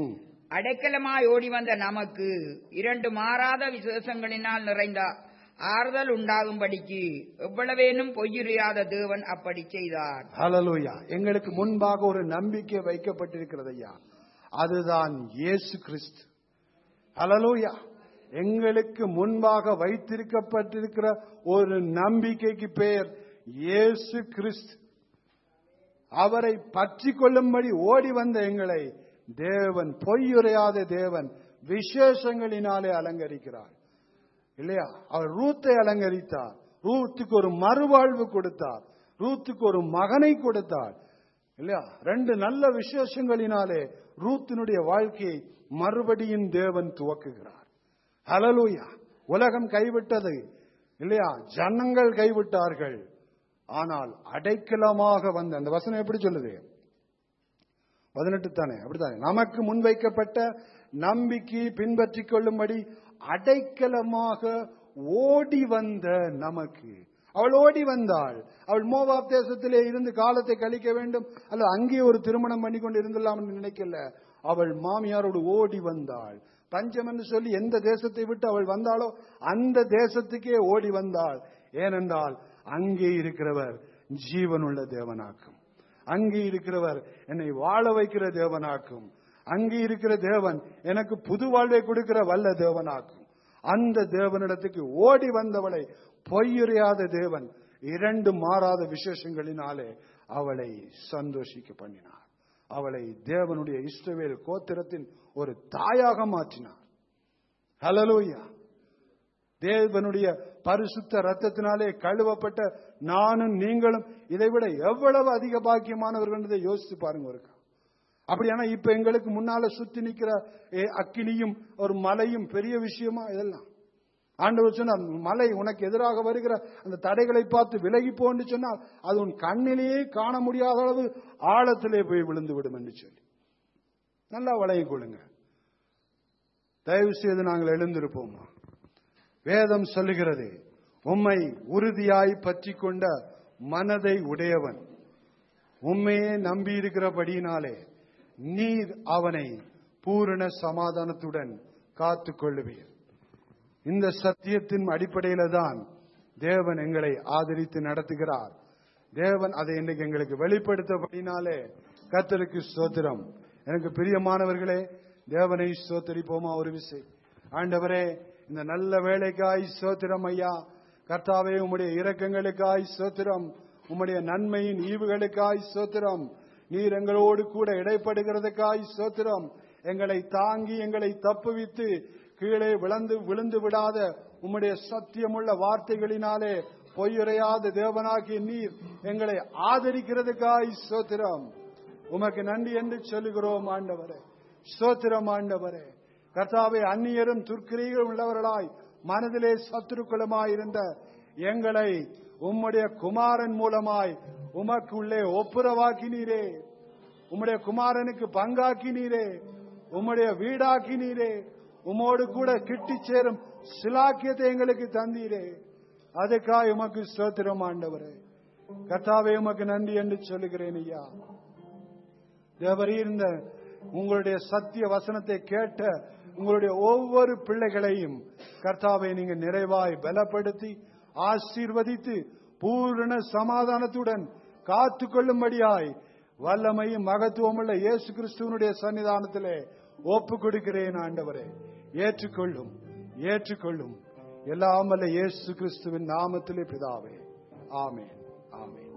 அடைக்கலமாய் ஓடி வந்த நமக்கு இரண்டு மாறாத விசேஷங்களினால் நிறைந்த ஆறுதல் உண்டாகும்படிக்கு எவ்வளவேனும் பொய்யுரையாத தேவன் அப்படி செய்தார் ஹalleluya எங்களுக்கு முன்பாக ஒரு நம்பிக்கை வைக்கப்பட்டிருக்கிறது ஐயா அதுதான் இயேசு கிறிஸ்து ஹalleluya எங்களுக்கு முன்பாக வைத்திருக்கப்பட்டிருக்கிற ஒரு நம்பிக்கைக்கு பெயர் இயேசு கிறிஸ்து அவரை பற்றி கொள்ளும்படி ஓடி வந்த எங்களை தேவன் பொய்யுரையாத தேவன் விசேஷங்களினாலே அலங்கரிக்கிறார் இல்லையா அவர் ரூத்தை அலங்கரித்தார் ரூத்துக்கு ஒரு மறுவாழ்வு கொடுத்தார் ரூத்துக்கு ஒரு மகனை கொடுத்தார் இல்லையா ரெண்டு நல்ல விசேஷங்களினாலே ரூத்தினுடைய வாழ்க்கையை மறுபடியும் தேவன் துவக்குகிறார் ஹலலூயா உலகம் கைவிட்டது இல்லையா ஜனங்கள் கைவிட்டார்கள் ஆனால் அடைக்கலமாக வந்த அந்த வசனம் எப்படி சொல்லுது பதினெட்டு தானே அப்படித்தானே நமக்கு முன்வைக்கப்பட்ட நம்பிக்கை பின்பற்றிக் கொள்ளும்படி அடைக்கலமாக ஓடி வந்த நமக்கு அவள் ஓடி வந்தாள் அவள் மோவாப் தேசத்திலே இருந்து காலத்தை கழிக்க வேண்டும் அல்ல அங்கே ஒரு திருமணம் பண்ணி கொண்டு இருந்துடலாம் என்று நினைக்கல அவள் மாமியாரோடு ஓடி வந்தாள் பஞ்சம் என்று சொல்லி எந்த தேசத்தை விட்டு அவள் வந்தாளோ அந்த தேசத்துக்கே ஓடி வந்தாள் ஏனென்றால் அங்கே இருக்கிறவர் ஜீவனுள்ள தேவனாக்கும் அங்கே இருக்கிறவர் என்னை வாழ வைக்கிற தேவனாக்கும் அங்கே இருக்கிற தேவன் எனக்கு புது வாழ்வை கொடுக்கிற வல்ல தேவனாக்கும் அந்த தேவனிடத்துக்கு ஓடி வந்தவளை பொய்யுறையாத தேவன் இரண்டு மாறாத விசேஷங்களினாலே அவளை சந்தோஷிக்க பண்ணினார் அவளை தேவனுடைய இஸ்ரவேல் கோத்திரத்தின் ஒரு தாயாக மாற்றினார் ஹலலூயா தேவனுடைய பரிசுத்த ரத்தத்தினாலே கழுவப்பட்ட நானும் நீங்களும் இதைவிட எவ்வளவு அதிக பாக்கியமானவர்கள் என்பதை யோசித்து பாருங்க ஒருக்கா அப்படியானா இப்ப எங்களுக்கு முன்னால சுத்தி நிக்கிற ஏ, அக்கினியும் ஒரு மலையும் பெரிய விஷயமா இதெல்லாம் ஆண்டவர் சொன்னார் மலை உனக்கு எதிராக வருகிற அந்த தடைகளை பார்த்து விலகி போன்னு சொன்னால் அது உன் கண்ணிலேயே காண முடியாத அளவு ஆழத்திலே போய் விழுந்து விடும் என்று சொல்லி நல்லா வளையும் கொள்ளுங்க தயவு செய்து நாங்கள் எழுந்திருப்போமா வேதம் சொல்லுகிறது உம்மை உறுதியாய் பற்றி கொண்ட மனதை உடையவன் உண்மையே நம்பியிருக்கிறபடியினாலே நீர் அவனை பூரண சமாதானத்துடன் காத்துக் கொள்ளுவீர் இந்த சத்தியத்தின் அடிப்படையில தான் தேவன் எங்களை ஆதரித்து நடத்துகிறார் தேவன் அதை இன்னைக்கு எங்களுக்கு வெளிப்படுத்தபடினாலே கர்த்தருக்கு ஸ்தோத்திரம் எனக்கு பிரியமானவர்களே தேவனை ஸ்தோத்தரிப்போமா ஒரு விசை ஆண்டவரே இந்த நல்ல வேலைக்காய் ஸ்தோத்திரம் ஐயா கர்த்தாவே உம்முடைய இரக்கங்களுக்காய் ஸ்தோத்திரம் உம்முடைய நன்மையின் ஈவுகளுக்காய் ஸ்தோத்திரம் நீர் எங்களோடு கூட இடைப்படுகிறதுக்காய் ஸ்தோத்திரம் எங்களை தாங்கி எங்களை தப்புவித்து கீழே விழுந்து விழுந்து விடாத உம்முடைய சத்தியமுள்ள வார்த்தைகளினாலே பொய்யுரையாத தேவனாகிய நீர் எங்களை ஆதரிக்கிறதுக்காய் ஸ்தோத்திரம் உமக்கு நன்றி என்று சொல்லுகிறோம் ஆண்டவரே ஸ்தோத்திரம் ஆண்டவரே கர்த்தாவே அந்நியரும் துர்க்கிரிகளும் உள்ளவர்களாய் மனதிலே சத்துருக்குளமாயிருந்த எங்களை உம்முடைய குமாரன் மூலமாய் உமக்கு உள்ளே ஒப்புரவாக்கினீரே உம்முடைய குமாரனுக்கு பங்காக்கினீரே உம்முடைய வீடாக்கினீரே உம்மோடு கூட கிட்டி சேரும் சிலாக்கியத்தை எங்களுக்கு தந்தீரே அதுக்காய் உமக்கு ஸ்தோத்திரம் ஆண்டவரே கர்த்தாவே உமக்கு நன்றி என்று சொல்லுகிறேன் ஐயா தேவரீர் இந்த உங்களுடைய சத்திய வசனத்தை கேட்ட உங்களுடைய ஒவ்வொரு பிள்ளைகளையும் கர்த்தாவை நீங்க நிறைவாய் பலப்படுத்தி ஆசீர்வதித்து பூரண சமாதானத்துடன் காத்து கொள்ளும்படியாய் வல்லமையும் மகத்துவமுள்ள இயேசு கிறிஸ்துவனுடைய சன்னிதானத்திலே ஒப்பு கொடுக்கிறேன் ஆண்டவரே ஏற்றுக்கொள்ளும் ஏற்றுக்கொள்ளும் எல்லாம் வல்ல இயேசு கிறிஸ்துவின் நாமத்திலே பிதாவே ஆமென் ஆமென்